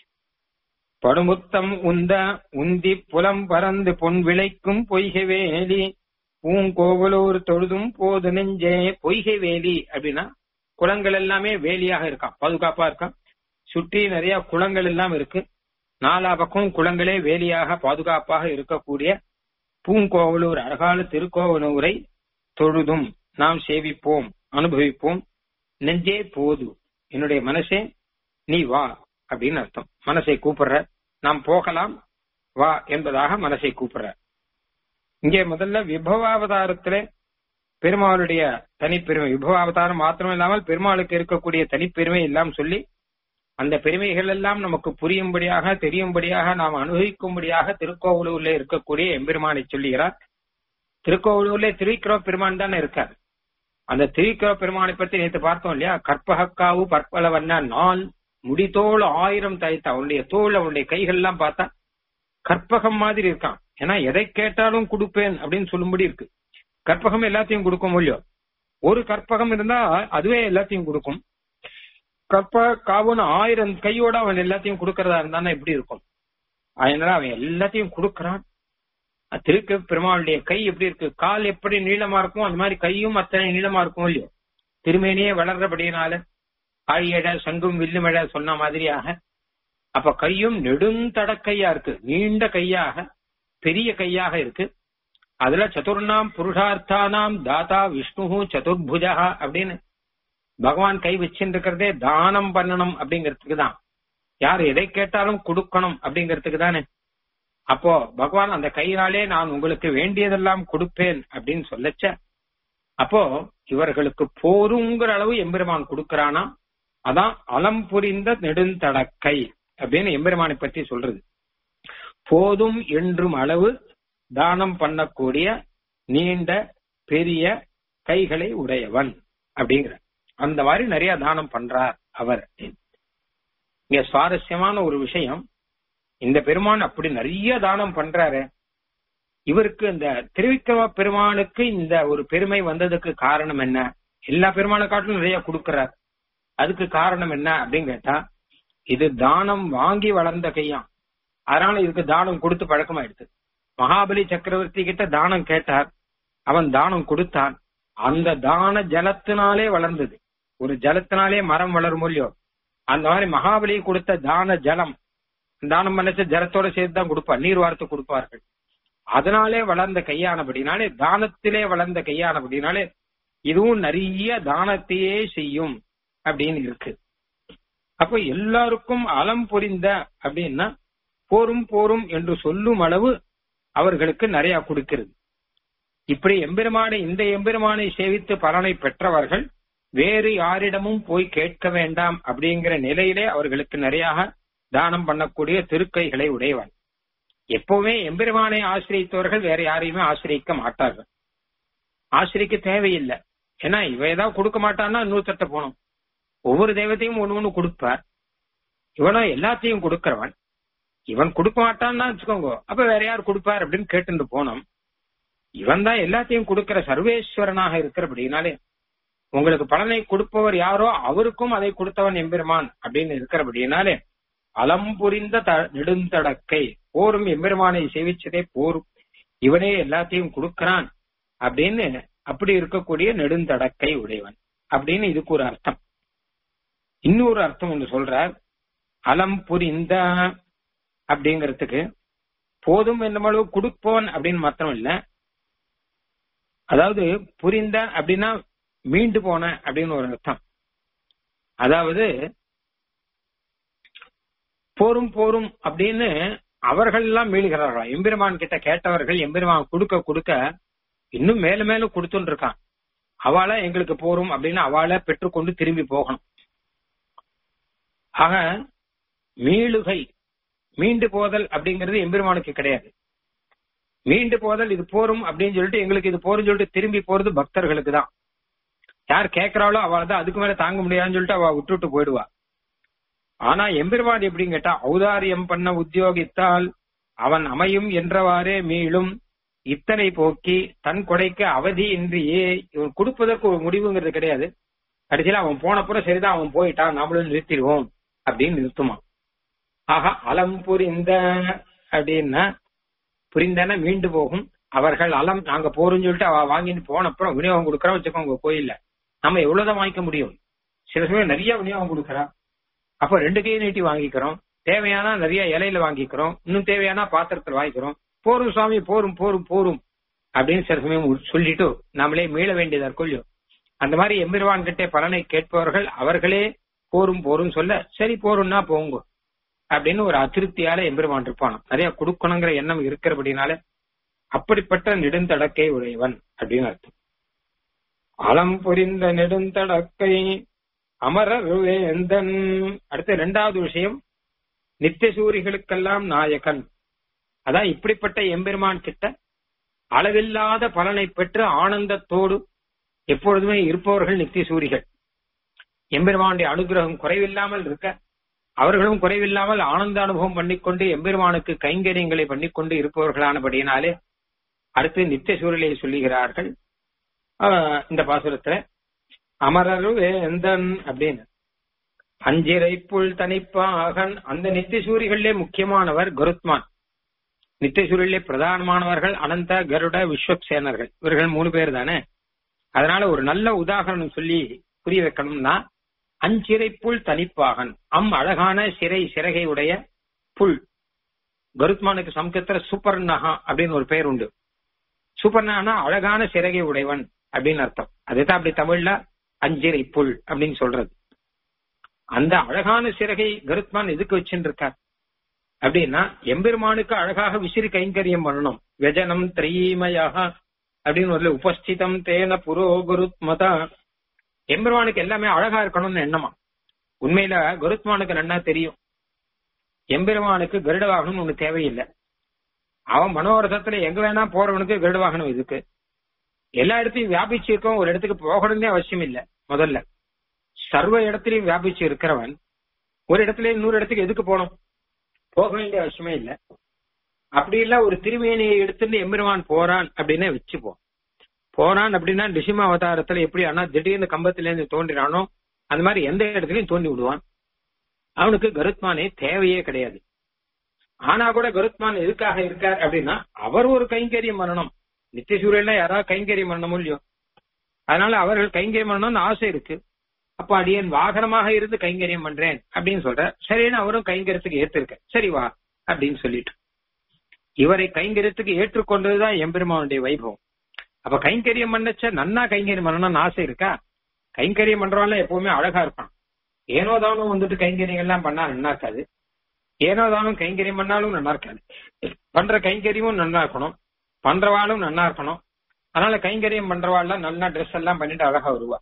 படுமுத்தம் உந்த உந்தி புலம் பறந்து பொன் விளைக்கும் பொய்கை வேலி பூங்கோவலூர் தொழுதும் போது நெஞ்சே பொய்கை வேலி அப்படின்னா குளங்கள் எல்லாமே வேலியாக இருக்கான் பாதுகாப்பா இருக்கான் சுற்றி நிறைய குளங்கள் எல்லாம் இருக்கு நாலா பக்கம் குளங்களே வேலியாக பாதுகாப்பாக இருக்கக்கூடிய பூங்கோவலூர் அழகால திருக்கோவலூரை தொழுதும் நாம் சேவிப்போம் அனுபவிப்போம் நெஞ்சே போது என்னுடைய மனசே நீ வா அப்படின்னு அர்த்தம் மனசை கூப்பிடுற நாம் போகலாம் வா என்பதாக மனசை கூப்பிடுற இங்கே முதல்ல விபவாவதாரத்திலே பெருமாளுடைய தனிப்பெருமை விபவாவதாரம் மாத்திரம் இல்லாமல் பெருமாளுக்கு இருக்கக்கூடிய தனிப்பெருமை எல்லாம் சொல்லி அந்த பெருமைகள் எல்லாம் நமக்கு புரியும்படியாக தெரியும்படியாக நாம் அனுபவிக்கும்படியாக திருக்கோவிலூர்ல இருக்கக்கூடிய எம்பெருமானை சொல்லுகிறார் திருக்கோவிலூர்ல திருவிக்கிரோ பெருமான் தானே இருக்கார் அந்த திருவிக்கிரோ பெருமானை பத்தி நேற்று பார்த்தோம் இல்லையா கற்பகக்காவு பற்பலவண்ண நான் முடித்தோள் ஆயிரம் தயத்த அவனுடைய தோல் அவனுடைய கைகள் எல்லாம் பார்த்தா கற்பகம் மாதிரி இருக்கான் ஏன்னா எதை கேட்டாலும் கொடுப்பேன் அப்படின்னு சொல்லும்படி இருக்கு கற்பகம் எல்லாத்தையும் கொடுக்கும் இல்லையோ ஒரு கற்பகம் இருந்தா அதுவே எல்லாத்தையும் கொடுக்கும் கற்ப காவுன்னு ஆயிரம் கையோட அவன் எல்லாத்தையும் கொடுக்கறதா இருந்தானா எப்படி இருக்கும் அதனால அவன் எல்லாத்தையும் கொடுக்கறான் திருக்க பெருமாளுடைய கை எப்படி இருக்கு கால் எப்படி நீளமா இருக்கும் அந்த மாதிரி கையும் அத்தனை நீளமா இருக்கும் இல்லையோ திருமேனியே வளர்றபடியினால ஆழியட சங்கும் வில்லுமழ சொன்ன மாதிரியாக அப்ப கையும் நெடுந்தடக்கையா இருக்கு நீண்ட கையாக பெரிய கையாக இருக்கு அதுல சதுர்ணாம் புருஷார்த்தானாம் தாத்தா விஷ்ணு சதுர்புஜா அப்படின்னு பகவான் கை வச்சுட்டு இருக்கிறதே தானம் பண்ணணும் அப்படிங்கிறதுக்கு தான் யார் எதை கேட்டாலும் கொடுக்கணும் அப்படிங்கிறதுக்கு தானே அப்போ பகவான் அந்த கையினாலே நான் உங்களுக்கு வேண்டியதெல்லாம் கொடுப்பேன் அப்படின்னு சொல்லச்ச அப்போ இவர்களுக்கு போருங்கிற அளவு எம்பெருமான் கொடுக்கறானா அதான் அலம் புரிந்த நெடுந்தடக்கை அப்படின்னு எம்பெருமானை பற்றி சொல்றது போதும் என்றும் அளவு தானம் பண்ணக்கூடிய நீண்ட பெரிய கைகளை உடையவன் அப்படிங்கிற அந்த மாதிரி நிறைய தானம் பண்றார் அவர் இங்க சுவாரஸ்யமான ஒரு விஷயம் இந்த பெருமான் அப்படி நிறைய தானம் பண்றாரு இவருக்கு இந்த திருவிக்கிரம பெருமானுக்கு இந்த ஒரு பெருமை வந்ததுக்கு காரணம் என்ன எல்லா பெருமானை காட்டிலும் நிறைய கொடுக்கிறார் அதுக்கு காரணம் என்ன அப்படின்னு கேட்டா இது தானம் வாங்கி வளர்ந்த கையாம் அதனால இதுக்கு தானம் கொடுத்து பழக்கமாயிடுது மகாபலி சக்கரவர்த்தி கிட்ட தானம் கேட்டார் அவன் தானம் கொடுத்தான் அந்த தான ஜலத்தினாலே வளர்ந்தது ஒரு ஜலத்தினாலே மரம் வளரும் இல்லையோ அந்த மாதிரி மகாபலி கொடுத்த தான ஜலம் தானம் பண்ணச்ச ஜலத்தோட சேர்த்து தான் கொடுப்பார் நீர் வார்த்து கொடுப்பார்கள் அதனாலே வளர்ந்த கையானபடினாலே தானத்திலே வளர்ந்த கையானபடினாலே இதுவும் நிறைய தானத்தையே செய்யும் அப்படின்னு இருக்கு அப்ப எல்லாருக்கும் அலம் புரிந்த அப்படின்னா போரும் போரும் என்று சொல்லும் அளவு அவர்களுக்கு நிறைய கொடுக்கிறது இப்படி எம்பெருமானை இந்த எம்பெருமானை சேவித்து பலனை பெற்றவர்கள் வேறு யாரிடமும் போய் கேட்க வேண்டாம் அப்படிங்கிற நிலையிலே அவர்களுக்கு நிறைய தானம் பண்ணக்கூடிய திருக்கைகளை உடையவன் எப்பவுமே எம்பெருமானை ஆசிரியத்தவர்கள் வேற யாரையுமே ஆசிரியிக்க மாட்டார்கள் ஆசிரிக்க தேவையில்லை ஏன்னா இவ ஏதாவது கொடுக்க மாட்டான்னா இன்னொருத்தட்ட போனோம் ஒவ்வொரு தெய்வத்தையும் ஒண்ணு ஒண்ணு கொடுப்பார் இவனும் எல்லாத்தையும் கொடுக்கிறவன் இவன் கொடுக்க மாட்டான்னா வச்சுக்கோங்க அப்ப வேற யார் கொடுப்பார் அப்படின்னு கேட்டு போனோம் இவன் தான் எல்லாத்தையும் கொடுக்கிற சர்வேஸ்வரனாக இருக்கிறபடினாலே உங்களுக்கு பலனை கொடுப்பவர் யாரோ அவருக்கும் அதை கொடுத்தவன் எம்பெருமான் அப்படின்னு இருக்கிறபடினாலே அலம் புரிந்த நெடுந்தடக்கை போரும் எம்பெருமானை சேவிச்சதே போரும் இவனே எல்லாத்தையும் கொடுக்கிறான் அப்படின்னு அப்படி இருக்கக்கூடிய நெடுந்தடக்கை உடையவன் அப்படின்னு இதுக்கு ஒரு அர்த்தம் இன்னொரு அர்த்தம் ஒன்று சொல்றார் அலம் புரிந்த அப்படிங்கறதுக்கு போதும் என்னமளவு கொடுப்போன் அப்படின்னு மாத்திரம் இல்ல அதாவது புரிந்த அப்படின்னா மீண்டு போன அப்படின்னு ஒரு அர்த்தம் அதாவது போரும் போரும் அப்படின்னு அவர்கள் எல்லாம் மீளுகிறார்களாம் எம்பெருமான் கிட்ட கேட்டவர்கள் எம்பெருமான் கொடுக்க கொடுக்க இன்னும் மேல மேல கொடுத்துட்டு இருக்கான் அவளை எங்களுக்கு போரும் அப்படின்னு அவளை பெற்றுக்கொண்டு திரும்பி போகணும் ஆக மீளுகை மீண்டு போதல் அப்படிங்கிறது எம்பெருமானுக்கு கிடையாது மீண்டு போதல் இது போரும் அப்படின்னு சொல்லிட்டு எங்களுக்கு இது போரும் சொல்லிட்டு திரும்பி போறது பக்தர்களுக்கு தான் யார் கேட்கிறாளோ அவள் தான் அதுக்கு மேல தாங்க முடியாதுன்னு சொல்லிட்டு அவ விட்டுட்டு போயிடுவா ஆனா எம்பெருமான் எப்படின்னு கேட்டா ஔதாரியம் பண்ண உத்தியோகித்தால் அவன் அமையும் என்றவாறே மீளும் இத்தனை போக்கி தன் கொடைக்கு அவதி இன்றியே இவன் கொடுப்பதற்கு ஒரு முடிவுங்கிறது கிடையாது கடைசியில அவன் போனப்புறம் சரிதான் அவன் போயிட்டான் நம்மளும் நிறுத்திடுவோம் அப்படின்னு நிறுத்துமா ஆக அலம் புரிந்த அப்படின்னா புரிந்தன மீண்டு போகும் அவர்கள் அலம் நாங்க போறோம்னு சொல்லிட்டு அவ வாங்கிட்டு போனப்புறம் விநியோகம் கொடுக்கறோம் வச்சுக்கோங்க கோயில்ல நம்ம எவ்வளவுதான் வாங்கிக்க முடியும் சில சமயம் நிறைய விநியோகம் கொடுக்கறா அப்ப ரெண்டு கை நீட்டி வாங்கிக்கிறோம் தேவையானா நிறைய இலையில வாங்கிக்கிறோம் இன்னும் தேவையானா பாத்திரத்தில் வாங்கிக்கிறோம் போரும் சுவாமி போரும் போரும் போரும் அப்படின்னு சில சமயம் சொல்லிட்டு நாமளே மீள வேண்டியதா கொள்ளும் அந்த மாதிரி எம்பெருவான் கிட்டே பலனை கேட்பவர்கள் அவர்களே போரும் போரும் சொல்ல சரி போரும்னா போங்க அப்படின்னு ஒரு அதிருப்தியால எம்பெருமான் இருப்பான் நிறைய கொடுக்கணுங்கிற எண்ணம் இருக்கிறபடினால அப்படிப்பட்ட நெடுந்தடக்கை உடையவன் அப்படின்னு அர்த்தம் அலம் புரிந்த நெடுந்தடக்கை அமரவேந்தன் அடுத்த இரண்டாவது விஷயம் நித்தியசூரிகளுக்கெல்லாம் நாயகன் அதான் இப்படிப்பட்ட எம்பெருமான் கிட்ட அளவில்லாத பலனை பெற்று ஆனந்தத்தோடு எப்பொழுதுமே இருப்பவர்கள் நித்தியசூரிகள் எம்பெருமானுடைய அனுகிரகம் குறைவில்லாமல் இருக்க அவர்களும் குறைவில்லாமல் ஆனந்த அனுபவம் பண்ணிக்கொண்டு எம்பெருமானுக்கு கைங்கரியங்களை பண்ணிக்கொண்டு இருப்பவர்களானபடியினாலே அடுத்து நித்திய சூழலை சொல்லுகிறார்கள் இந்த பாசுரத்துல அமரரு வேந்தன் அப்படின்னு அஞ்சிரை புல் தனிப்பாகன் அந்த நித்தியசூரிகளிலே முக்கியமானவர் கருத்மான் நித்தியசூரிலே பிரதானமானவர்கள் அனந்த கருட விஸ்வக்சேனர்கள் இவர்கள் மூணு பேர் தானே அதனால ஒரு நல்ல உதாகரணம் சொல்லி புரிய வைக்கணும்னா அஞ்சிறை புல் தனிப்பாகன் அம் அழகான சிறை சிறகை உடைய புல் கருத்மானுக்கு சமக்கத்துல சூப்பர்னஹா அப்படின்னு ஒரு பெயர் உண்டு சூப்பர்னஹா அழகான சிறகை உடையவன் அப்படின்னு அர்த்தம் அதுதான் அப்படி தமிழ்ல அஞ்சிறை புல் அப்படின்னு சொல்றது அந்த அழகான சிறகை கருத்மான் எதுக்கு வச்சுட்டு இருக்கார் அப்படின்னா எம்பெருமானுக்கு அழகாக விசிறி கைங்கரியம் பண்ணணும் வெஜனம் திரைமயாக அப்படின்னு ஒரு உபஸ்திதம் தேன புரோகுருத்மதா எம்பெருமானுக்கு எல்லாமே அழகா இருக்கணும்னு எண்ணமா உண்மையில கருத்மானுக்கு நன்னா தெரியும் எம்பெருமானுக்கு கருட வாகனம் ஒண்ணு தேவையில்லை அவன் மனோரதத்துல எங்க வேணா போறவனுக்கு கருட வாகனம் இதுக்கு எல்லா இடத்தையும் வியாபிச்சு இருக்கவன் ஒரு இடத்துக்கு போகணும்னே அவசியம் இல்ல முதல்ல சர்வ இடத்துலயும் வியாபிச்சு இருக்கிறவன் ஒரு இடத்துல இன்னொரு இடத்துக்கு எதுக்கு போகணும் போக வேண்டிய அவசியமே இல்ல அப்படி இல்ல ஒரு திருமேனியை எடுத்துட்டு எம்பெருமான் போறான் அப்படின்னே வச்சுப்போம் போறான் அப்படின்னா நிசிம அவதாரத்துல எப்படி ஆனா திடீர்னு கம்பத்துல இருந்து தோன்றினானோ அந்த மாதிரி எந்த இடத்துலயும் தோண்டி விடுவான் அவனுக்கு கருத்மானே தேவையே கிடையாது ஆனா கூட கருத்மான் எதுக்காக இருக்கார் அப்படின்னா அவர் ஒரு கைங்கரியம் பண்ணணும் நித்திய சூரியன்ல யாராவது கைங்கரியம் பண்ணணும் இல்லையோ அதனால அவர்கள் கைங்கரியம் பண்ணணும்னு ஆசை இருக்கு அப்ப அடியன் வாகனமாக இருந்து கைங்கரியம் பண்றேன் அப்படின்னு சொல்ற சரின்னு அவரும் கைங்கரியத்துக்கு ஏத்திருக்க சரி வா அப்படின்னு சொல்லிட்டு இவரை கைங்கரியத்துக்கு ஏற்றுக்கொண்டதுதான் எம்பெருமானுடைய வைபவம் அப்ப கைங்கரியம் பண்ணச்ச நன்னா கைங்கரியம் பண்ணணும்னு ஆசை இருக்கா கைங்கரியம் பண்றவங்க எப்பவுமே அழகா இருப்பான் ஏனோ தானும் வந்துட்டு கைங்கரியம் எல்லாம் பண்ணா நல்லா இருக்காது ஏனோ தானும் கைங்கரியம் பண்ணாலும் நல்லா இருக்காது பண்ற கைங்கரியமும் நல்லா இருக்கணும் பண்றவாளும் நல்லா இருக்கணும் அதனால கைங்கரியம் பண்றவாள்லாம் நல்லா ட்ரெஸ் எல்லாம் பண்ணிட்டு அழகா வருவா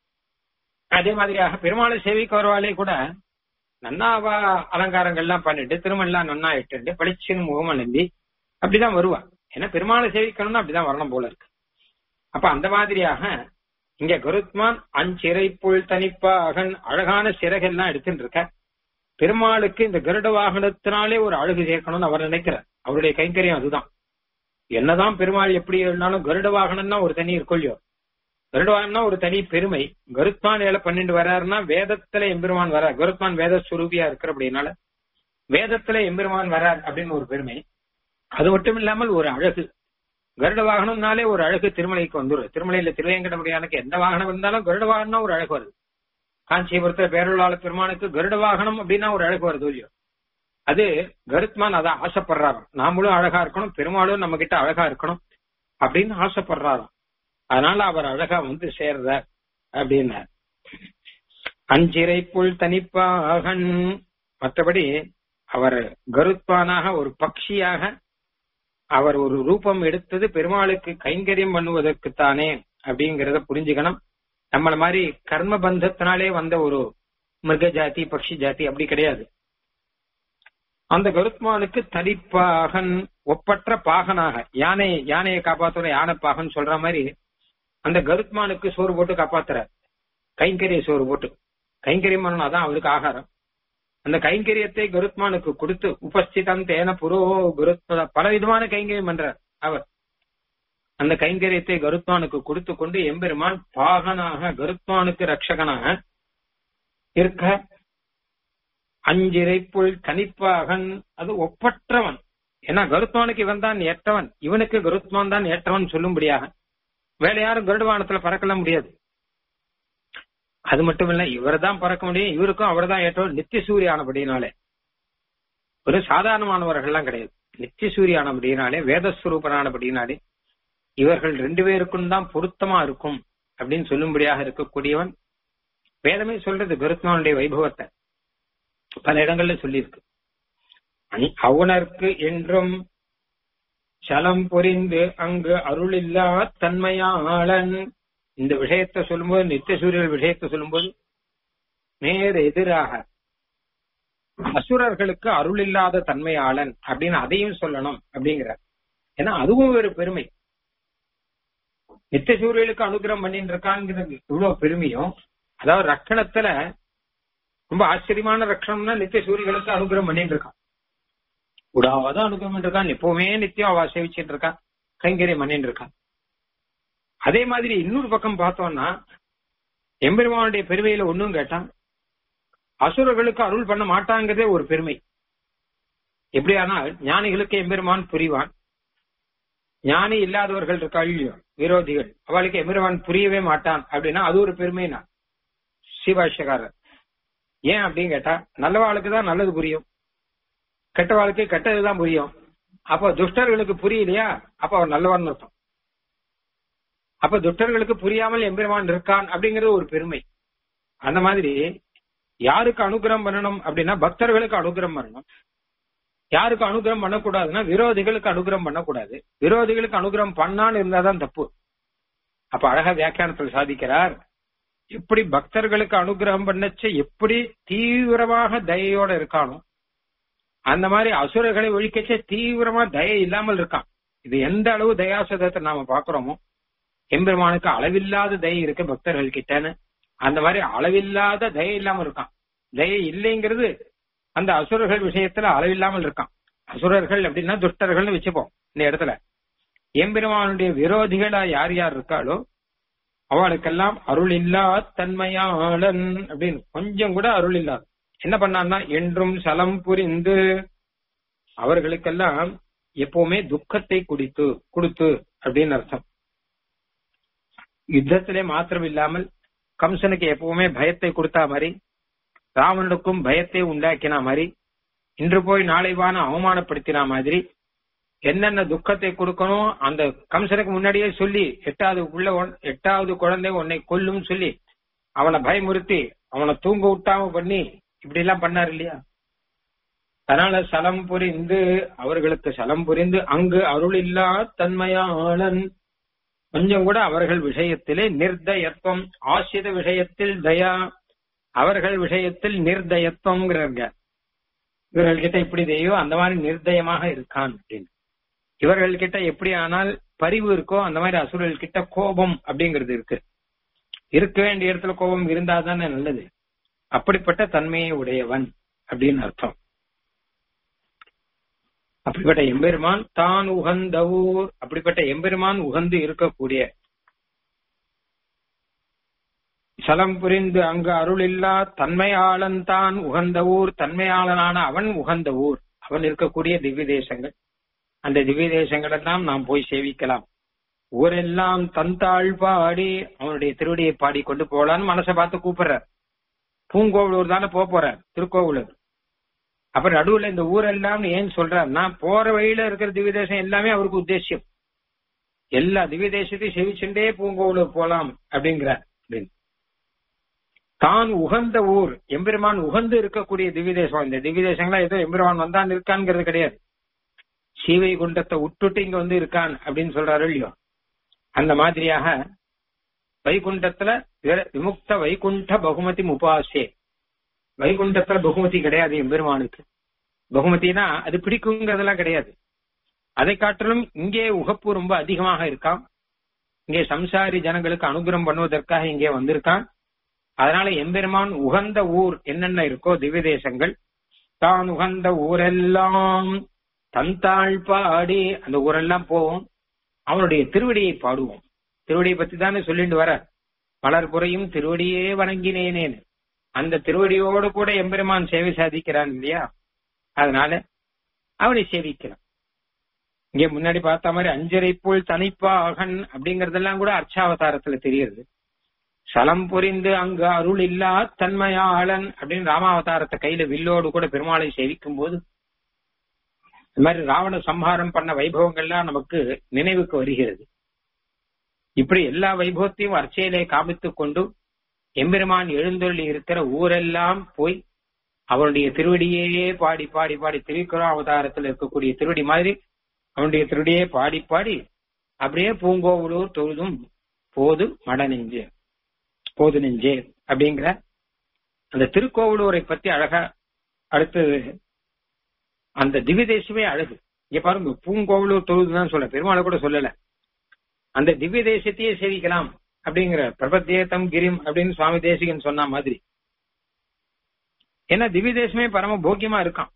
அதே மாதிரியாக பெருமாளை சேவிக்க வருவாளே கூட நன்னா அவ அலங்காரங்கள்லாம் பண்ணிட்டு திருமணம் நன்னா இட்டு பளிச்சுன்னு முகம் அலந்தி அப்படிதான் வருவா ஏன்னா பெருமாளை சேவிக்கணும்னா அப்படிதான் வரணும் போல இருக்கு அப்ப அந்த மாதிரியாக இங்க கருத்மான் அஞ்சிறை புல் தனிப்பா அகன் அழகான சிறகெல்லாம் எடுத்துட்டு இருக்க பெருமாளுக்கு இந்த கருட வாகனத்தினாலே ஒரு அழகு சேர்க்கணும்னு அவர் நினைக்கிறார் அவருடைய கைங்கரியம் அதுதான் என்னதான் பெருமாள் எப்படி இருந்தாலும் கருட வாகனம்னா ஒரு தனி இருக்கும் இல்லையோ கருட வாகனம்னா ஒரு தனி பெருமை கருத்மான் வேலை பண்ணிட்டு வர்றாருன்னா வேதத்துல எம்பெருமான் வர கருத்மான் வேத சுரூபியா இருக்கிற அப்படின்னால வேதத்துல எம்பெருமான் வரார் அப்படின்னு ஒரு பெருமை அது மட்டும் இல்லாமல் ஒரு அழகு கருட வாகனம்னாலே ஒரு அழகு திருமலைக்கு வந்துடும் திருமலையில திருவேங்கடமுடியானுக்கு எந்த வாகனம் இருந்தாலும் கருட வாகனம்னா ஒரு அழகு வருது காஞ்சிபுரத்துல பேருளாள பெருமானுக்கு கருட வாகனம் அப்படின்னா ஒரு அழகு வருது இல்லையோ அது கருத்மான் அதான் ஆசைப்படுறாராம் நாமளும் அழகா இருக்கணும் பெருமாளும் நம்ம கிட்ட அழகா இருக்கணும் அப்படின்னு ஆசைப்படுறாராம் அதனால அவர் அழகா வந்து சேர்றார் அப்படின்னார் அஞ்சிரை புல் தனிப்பாகன் மற்றபடி அவர் கருத்வானாக ஒரு பக்ஷியாக அவர் ஒரு ரூபம் எடுத்தது பெருமாளுக்கு கைங்கரியம் பண்ணுவதற்குத்தானே அப்படிங்கறத புரிஞ்சுக்கணும் நம்மள மாதிரி கர்ம பந்தத்தினாலே வந்த ஒரு மிருக ஜாதி பக்ஷி ஜாதி அப்படி கிடையாது அந்த கருத்மானுக்கு தனிப்பாகன் ஒப்பற்ற பாகனாக யானை யானையை காப்பாத்துற யானை பாகன் சொல்ற மாதிரி அந்த கருத்மானுக்கு சோறு போட்டு காப்பாத்துறார் கைங்கரிய சோறு போட்டு கைங்கரியம் பண்ணணும் அதான் அவருக்கு ஆகாரம் அந்த கைங்கரியத்தை கருத்மானுக்கு கொடுத்து உபஸ்திதம் தேன புரோ குருத்ம பல விதமான கைங்கரியம் பண்றார் அவர் அந்த கைங்கரியத்தை கருத்மானுக்கு கொடுத்து கொண்டு எம்பெருமான் பாகனாக கருத்மானுக்கு ரட்சகனாக இருக்க அஞ்சிரை புல் கனிப்பாகன் அது ஒப்பற்றவன் ஏன்னா கருத்மானுக்கு இவன் தான் ஏற்றவன் இவனுக்கு கருத்மான் தான் ஏற்றவன் சொல்லும்படியாக வேற யாரும் கருடவானத்துல பறக்கல முடியாது அது மட்டும் இல்ல இவர் தான் பறக்க முடியும் இவருக்கும் அவர் தான் ஏற்றவர் நித்திய சூரியானபடினாலே ஒரு சாதாரணமானவர்கள்லாம் கிடையாது நித்திய சூரியானபடினாலே வேதஸ்வரூபனானபடினாலே இவர்கள் ரெண்டு பேருக்கும் தான் பொருத்தமா இருக்கும் அப்படின்னு சொல்லும்படியாக இருக்கக்கூடியவன் வேதமே சொல்றது கருத்மானுடைய வைபவத்தை பல இடங்கள்ல சொல்லியிருக்கு அவுணர்க்கு என்றும் சலம் பொறிந்து அங்கு அருளில்லா தன்மையாளன் இந்த விஷயத்தை சொல்லும்போது நித்திய சூரியல் விஷயத்தை சொல்லும்போது நேர் எதிராக அசுரர்களுக்கு அருள் இல்லாத தன்மையாளன் அப்படின்னு அதையும் சொல்லணும் அப்படிங்கிறார் ஏன்னா அதுவும் ஒரு பெருமை நித்திய சூரியலுக்கு அனுகிரகம் பண்ணிட்டு இருக்காங்கிறது இவ்வளவு பெருமையும் அதாவது ரக்கணத்துல ரொம்ப ஆச்சரியமான ரட்சணம்னா நித்திய சூரியர்களுக்கு அனுகிரகம் பண்ணிட்டு இருக்கான் உடாவத அனுகிரகம் பண்ணிட்டு இருக்கான் எப்பவுமே நித்தியம் அவ சேவிச்சுட்டு இருக்கான் கைங்கரியம் பண்ணிட்டு இருக்கான் அதே மாதிரி இன்னொரு பக்கம் பார்த்தோம்னா எம்பெருமானுடைய பெருமையில ஒன்னும் கேட்டான் அசுரர்களுக்கு அருள் பண்ண மாட்டாங்கிறதே ஒரு பெருமை எப்படியானால் ஞானிகளுக்கு எம்பெருமான் புரிவான் ஞானி இல்லாதவர்கள் இருக்கா இல்லையோ விரோதிகள் அவளுக்கு எம்பெருமான் புரியவே மாட்டான் அப்படின்னா அது ஒரு பெருமைனா சிவாஷகாரர் ஏன் அப்படின்னு கேட்டா நல்லவாளுக்கு தான் நல்லது புரியும் கெட்டவாளுக்கு கெட்டதுதான் புரியும் அப்ப துஷ்டர்களுக்கு புரியலையா அப்ப அவர் நல்லவன் அர்த்தம் அப்ப துஷ்டர்களுக்கு புரியாமல் எம்பெருமான் இருக்கான் அப்படிங்கிறது ஒரு பெருமை அந்த மாதிரி யாருக்கு அனுகிரகம் பண்ணணும் அப்படின்னா பக்தர்களுக்கு அனுகிரகம் பண்ணணும் யாருக்கு அனுகிரகம் பண்ணக்கூடாதுன்னா விரோதிகளுக்கு அனுகிரகம் பண்ணக்கூடாது விரோதிகளுக்கு அனுகிரகம் பண்ணான்னு இருந்தாதான் தப்பு அப்ப அழகா வியாக்கியானத்தில் சாதிக்கிறார் எப்படி பக்தர்களுக்கு அனுகிரகம் பண்ணச்ச எப்படி தீவிரமாக தயையோட இருக்கானோ அந்த மாதிரி அசுரர்களை ஒழிக்கச்ச தீவிரமா தயை இல்லாமல் இருக்கான் இது எந்த அளவு தயாசதத்தை நாம பாக்குறோமோ எம்பெருமானுக்கு அளவில்லாத தயை இருக்கு பக்தர்கள் கிட்டன்னு அந்த மாதிரி அளவில்லாத தயை இல்லாம இருக்கான் தயை இல்லைங்கிறது அந்த அசுரர்கள் விஷயத்துல அளவில்லாமல் இருக்கான் அசுரர்கள் அப்படின்னா துஷ்டர்கள்னு வச்சுப்போம் இந்த இடத்துல எம்பெருமானுடைய விரோதிகளா யார் யார் இருக்காளோ அவளுக்கெல்லாம் அருள் இல்லா தன்மையாளன் அப்படின்னு கொஞ்சம் கூட அருள் இல்லாது என்ன பண்ணான்னா என்றும் சலம் புரிந்து அவர்களுக்கெல்லாம் எப்பவுமே துக்கத்தை குடித்து கொடுத்து அப்படின்னு அர்த்தம் யுத்தத்திலே மாத்திரம் இல்லாமல் கம்சனுக்கு எப்பவுமே பயத்தை கொடுத்தா மாதிரி ராவனுக்கும் பயத்தை உண்டாக்கின மாதிரி இன்று போய் நாளை வான அவமானப்படுத்தின மாதிரி என்னென்ன துக்கத்தை கொடுக்கணும் அந்த கம்சனுக்கு முன்னாடியே சொல்லி எட்டாவது உள்ள எட்டாவது குழந்தை உன்னை கொல்லும் சொல்லி அவனை பயமுறுத்தி அவனை தூங்க விட்டாம பண்ணி இப்படி எல்லாம் பண்ணாரு இல்லையா அதனால சலம் புரிந்து அவர்களுக்கு சலம் புரிந்து அங்கு அருள் இல்லா தன்மையாளன் கொஞ்சம் கூட அவர்கள் விஷயத்திலே நிர்தயத்துவம் ஆசிரித விஷயத்தில் தயா அவர்கள் விஷயத்தில் நிர்தயத்துவம்ங்கிறாங்க இவர்கள்கிட்ட இப்படி தெய்வோ அந்த மாதிரி நிர்தயமாக இருக்கான் அப்படின்னு இவர்கள் கிட்ட எப்படி ஆனால் பரிவு இருக்கோ அந்த மாதிரி அசுரர்கள் கிட்ட கோபம் அப்படிங்கிறது இருக்கு இருக்க வேண்டிய இடத்துல கோபம் இருந்தா தானே நல்லது அப்படிப்பட்ட தன்மையை உடையவன் அப்படின்னு அர்த்தம் அப்படிப்பட்ட எம்பெருமான் தான் உகந்த ஊர் அப்படிப்பட்ட எம்பெருமான் உகந்து இருக்கக்கூடிய சலம் புரிந்து அங்கு அருள் இல்லா தன்மையாளன் தான் உகந்த ஊர் தன்மையாளனான அவன் உகந்த ஊர் அவன் இருக்கக்கூடிய திவ்ய தேசங்கள் அந்த திவ்ய தேசங்கள் எல்லாம் நாம் போய் சேவிக்கலாம் ஊரெல்லாம் தந்தாள் பாடி அவனுடைய திருவடியை பாடி கொண்டு போலான்னு மனசை பார்த்து கூப்பிடுறார் பூங்கோவிலூர் தானே போக போறார் திருக்கோவிலூர் அப்ப நடுவுல இந்த ஊரெல்லாம் ஏன் சொல்றாருன்னா போற வழியில இருக்கிற திவ்ய தேசம் எல்லாமே அவருக்கு உத்தேசியம் எல்லா திவ்ய தேசத்தையும் செவிச்சுட்டே பூங்கோவிலூர் போலாம் அப்படிங்கிறார் அப்படின்னு தான் உகந்த ஊர் எம்பெருமான் உகந்து இருக்கக்கூடிய திவ்ய தேசம் இந்த திவ்ய தேசங்களா ஏதோ எம்பெருமான் வந்தான் இருக்கான்ங்கிறது கிடையாது சீவை குண்டத்தை விட்டுட்டு இங்க வந்து இருக்கான் அப்படின்னு சொல்றாரு இல்லையோ அந்த மாதிரியாக வைகுண்டத்துல விமுக்த வைகுண்ட பகுமதி முபாசே வைகுண்டத்துல பகுமதி கிடையாது எம்பெருமானுக்கு பகுமதினா அது பிடிக்குங்கிறதெல்லாம் கிடையாது அதை காட்டிலும் இங்கே உகப்பு ரொம்ப அதிகமாக இருக்கான் இங்கே சம்சாரி ஜனங்களுக்கு அனுகிரகம் பண்ணுவதற்காக இங்கே வந்திருக்கான் அதனால எம்பெருமான் உகந்த ஊர் என்னென்ன இருக்கோ திவ்ய தேசங்கள் தான் உகந்த ஊரெல்லாம் தந்தாள் பாடி அந்த ஊரெல்லாம் போவோம் அவனுடைய திருவடியை பாடுவோம் திருவடியை பத்தி தானே சொல்லிட்டு வர மலர் புறையும் திருவடியே வணங்கினேனேன்னு அந்த திருவடியோடு கூட எம்பெருமான் சேவை சாதிக்கிறான் இல்லையா அதனால அவனை சேவிக்கிறான் இங்க முன்னாடி பார்த்த மாதிரி அஞ்சரை போல் தனிப்பாகன் அப்படிங்கறதெல்லாம் கூட அர்ச்சாவதாரத்துல தெரியுது சலம் புரிந்து அங்கு அருள் இல்லா தன்மையாளன் அப்படின்னு ராமாவதாரத்தை கையில வில்லோடு கூட பெருமாளை சேவிக்கும் போது இந்த மாதிரி ராவண சம்ஹாரம் பண்ண வைபவங்கள்லாம் நமக்கு நினைவுக்கு வருகிறது இப்படி எல்லா வைபவத்தையும் அர்ச்சையிலே காமித்துக் கொண்டு எம்பெருமான் எழுந்தொள்ளி இருக்கிற ஊரெல்லாம் போய் அவனுடைய திருவடியே பாடி பாடி பாடி திருக்குறா அவதாரத்தில் இருக்கக்கூடிய திருவடி மாதிரி அவனுடைய திருவடியே பாடி பாடி அப்படியே பூங்கோவலூர் தொழுதும் போது மட நெஞ்சு போது நெஞ்சே அப்படிங்கிற அந்த திருக்கோவலூரை பத்தி அழகா அடுத்தது அந்த திவ்ய தேசமே அழகு இங்க பாருங்க பூங்கோவலூர் தொழுதுதான் சொல்ல பெருமாளை கூட சொல்லல அந்த திவ்ய தேசத்தையே சேவிக்கலாம் அப்படிங்கிற பிரபத்தேதம் கிரிம் அப்படின்னு சுவாமி தேசிகன் சொன்ன மாதிரி ஏன்னா திவ்ய தேசமே பரம போக்கியமா இருக்கான்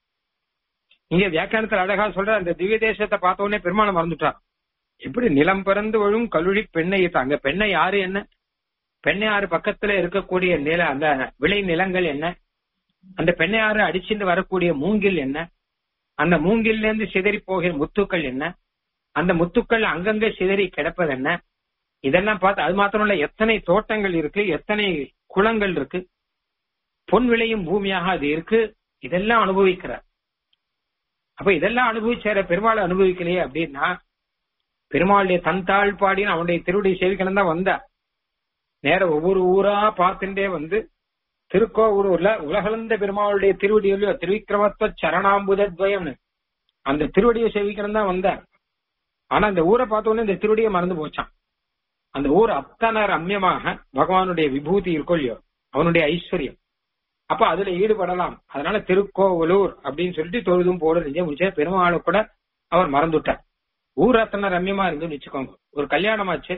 இங்க வியாக்கியானத்துல அழகா சொல்ற அந்த திவ்ய தேசத்தை பார்த்த உடனே பெருமாளை மறந்துட்டார் எப்படி நிலம் பிறந்து வழும் கல்லுழி பெண்ணை அங்க பெண்ணை யாரு என்ன பெண்ணையாறு பக்கத்துல இருக்கக்கூடிய நில அந்த விளை நிலங்கள் என்ன அந்த பெண்ணையாறு அடிச்சுட்டு வரக்கூடிய மூங்கில் என்ன அந்த மூங்கில்ல இருந்து சிதறி போகிற முத்துக்கள் என்ன அந்த முத்துக்கள் அங்கங்க சிதறி கிடப்பது என்ன இதெல்லாம் பார்த்து அது மாத்திரம் இல்ல எத்தனை தோட்டங்கள் இருக்கு எத்தனை குளங்கள் இருக்கு பொன் விளையும் பூமியாக அது இருக்கு இதெல்லாம் அனுபவிக்கிறார் அப்ப இதெல்லாம் அனுபவிச்சார பெருமாளை அனுபவிக்கலையே அப்படின்னா பெருமாளுடைய தந்தாள் பாடின்னு அவனுடைய திருவடி சேவிக்கணும் தான் வந்தார் நேர ஒவ்வொரு ஊரா பார்த்துட்டே வந்து திருக்கோவூர்ல உலகளந்த பெருமாளுடைய திருவடியிலோ திருவிக்கிரமத்துவ சரணாம்புதத்வயம்னு அந்த திருவடியை சேவிக்கணும் தான் வந்தார் ஆனா அந்த ஊரை பார்த்த உடனே இந்த திருவடியை மறந்து போச்சான் அந்த ஊர் அத்தனை ரம்யமாக பகவானுடைய விபூதி இருக்கோ இல்லையோ அவனுடைய ஐஸ்வர்யம் அப்ப அதுல ஈடுபடலாம் அதனால திருக்கோவலூர் அப்படின்னு சொல்லிட்டு தொழுதும் போட நிஜம் முடிச்ச பெருமாளை கூட அவர் மறந்துட்டார் ஊர் அத்தனை ரம்யமா இருந்துன்னு வச்சுக்கோங்க ஒரு கல்யாணம் ஆச்சு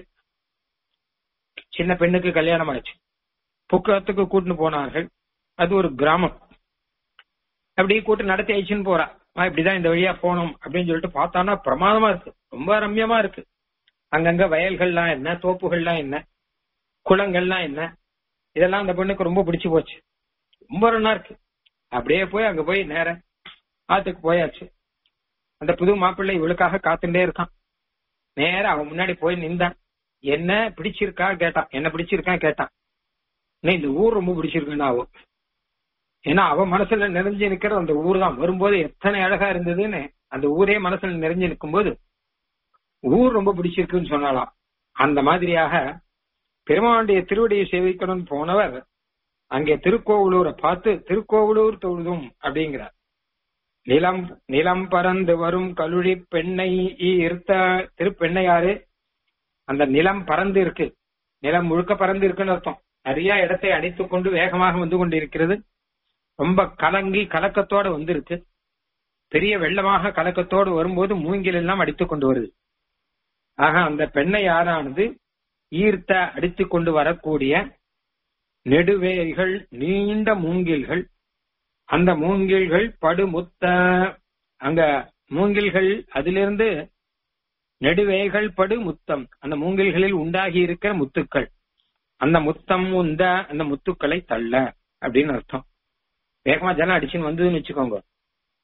சின்ன பெண்ணுக்கு கல்யாணம் ஆச்சு புக்கத்துக்கு கூட்டின்னு போனார்கள் அது ஒரு கிராமம் அப்படியே கூட்டு நடத்தி ஆயிடுச்சுன்னு போறா இப்படிதான் இந்த வழியா போனோம் அப்படின்னு சொல்லிட்டு பார்த்தானா பிரமாதமா இருக்கு ரொம்ப ரம்யமா இருக்கு அங்கங்க வயல்கள்லாம் என்ன தோப்புகள்லாம் என்ன குளங்கள்லாம் என்ன இதெல்லாம் அந்த பெண்ணுக்கு ரொம்ப பிடிச்சு போச்சு ரொம்ப நல்லா இருக்கு அப்படியே போய் அங்க போய் நேர ஆத்துக்கு போயாச்சு அந்த புது மாப்பிள்ளை இவளுக்காக காத்துட்டே இருக்கான் நேர அவன் முன்னாடி போய் நின்றான் என்ன பிடிச்சிருக்கா கேட்டான் என்ன பிடிச்சிருக்கான் கேட்டான் இந்த ஊர் ரொம்ப பிடிச்சிருக்குன்னு அவன் ஏன்னா அவன் மனசுல நிறைஞ்சு நிக்கிற அந்த ஊர் தான் வரும்போது எத்தனை அழகா இருந்ததுன்னு அந்த ஊரே மனசுல நிறைஞ்சு நிற்கும் போது ஊர் ரொம்ப பிடிச்சிருக்குன்னு சொன்னாலாம் அந்த மாதிரியாக பெருமானுடைய திருவடியை சேவிக்கணும்னு போனவர் அங்கே திருக்கோவலூரை பார்த்து திருக்கோவலூர் தொழுதும் அப்படிங்கிறார் நிலம் நிலம் பறந்து வரும் கலுழி பெண்ணை ஈர்த்த திருப்பெண்ணையாறு அந்த நிலம் பறந்து இருக்கு நிலம் முழுக்க பறந்து இருக்குன்னு அர்த்தம் நிறைய இடத்தை அடித்துக் கொண்டு வேகமாக வந்து கொண்டிருக்கிறது ரொம்ப கலங்கி கலக்கத்தோட வந்திருக்கு பெரிய வெள்ளமாக கலக்கத்தோடு வரும்போது மூங்கில் எல்லாம் அடித்துக் கொண்டு வருது ஆக அந்த பெண்ணை யாரானது ஈர்த்த அடித்துக் கொண்டு வரக்கூடிய நெடுவேய்கள் நீண்ட மூங்கில்கள் அந்த மூங்கில்கள் படுமுத்த அங்க மூங்கில்கள் அதிலிருந்து நெடுவேய்கள் படு முத்தம் அந்த மூங்கில்களில் உண்டாகி இருக்கிற முத்துக்கள் அந்த முத்தம் உந்த அந்த முத்துக்களை தள்ள அப்படின்னு அர்த்தம் வேகமா ஜனம் அடிச்சுன்னு வந்ததுன்னு வச்சுக்கோங்க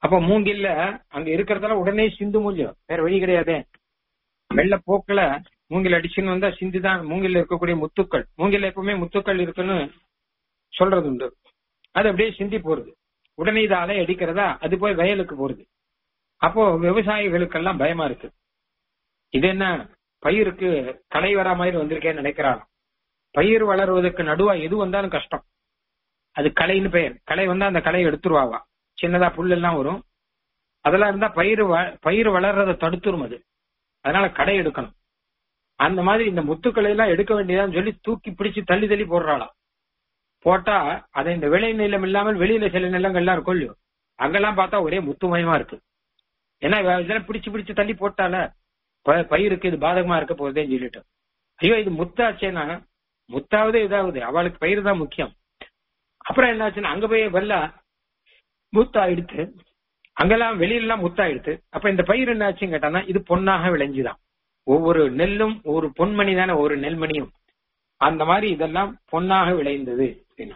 அப்ப மூங்கில்ல அங்க இருக்கிறதெல்லாம் உடனே சிந்து மூலியம் வேற வழி கிடையாது வெள்ள போக்குல மூங்கில் அடிச்சுன்னு வந்தா சிந்துதான் மூங்கில் இருக்கக்கூடிய முத்துக்கள் மூங்கில் எப்பவுமே முத்துக்கள் இருக்குன்னு சொல்றது உண்டு அது அப்படியே சிந்தி போறது உடனே இது அலை அடிக்கிறதா அது போய் வயலுக்கு போறது அப்போ விவசாயிகளுக்கெல்லாம் பயமா இருக்கு இது என்ன பயிருக்கு களை வரா மாதிரி வந்திருக்கேன்னு நினைக்கிறாங்க பயிர் வளருவதற்கு நடுவா எது வந்தாலும் கஷ்டம் அது களைன்னு பெயர் களை வந்தா அந்த களையை எடுத்துருவாவா சின்னதா புல் எல்லாம் வரும் அதெல்லாம் இருந்தா பயிர் வ- பயிர் வளர்றதை தடுத்துரும் அது அதனால கடை எடுக்கணும் அந்த மாதிரி இந்த முத்துக்களை எல்லாம் எடுக்க வேண்டியதான்னு சொல்லி தூக்கி பிடிச்சு தள்ளி தள்ளி போடுறாளாம் போட்டா அதை இந்த விளை நிலம் இல்லாமல் வெளியில சில நிலங்கள்லாம் இருக்கும் இல்லையோ அங்கெல்லாம் பார்த்தா ஒரே முத்துமயமா இருக்கு ஏன்னா இவ இதெல்லாம் பிடிச்சு பிடிச்சு தள்ளி போட்டால ப- பயிருக்கு இது பாதகமா இருக்க போகுதேன்னு சொல்லிட்டு ஐயோ இது முத்தாச்சேனா முத்தாவது இதாவது அவளுக்கு பயிர் தான் முக்கியம் அப்புறம் என்னாச்சுன்னா அங்க போய் வெள்ளா முத்தாயிடுத்து அங்கெல்லாம் வெளியிலாம் முத்தாயிடுத்து அப்ப இந்த பயிர் என்னாச்சுன்னு கேட்டானா இது பொன்னாக விளைஞ்சுதான் ஒவ்வொரு நெல்லும் ஒரு பொன்மணி தானே ஒரு நெல்மணியும் அந்த மாதிரி இதெல்லாம் பொன்னாக விளைந்தது அப்படின்னா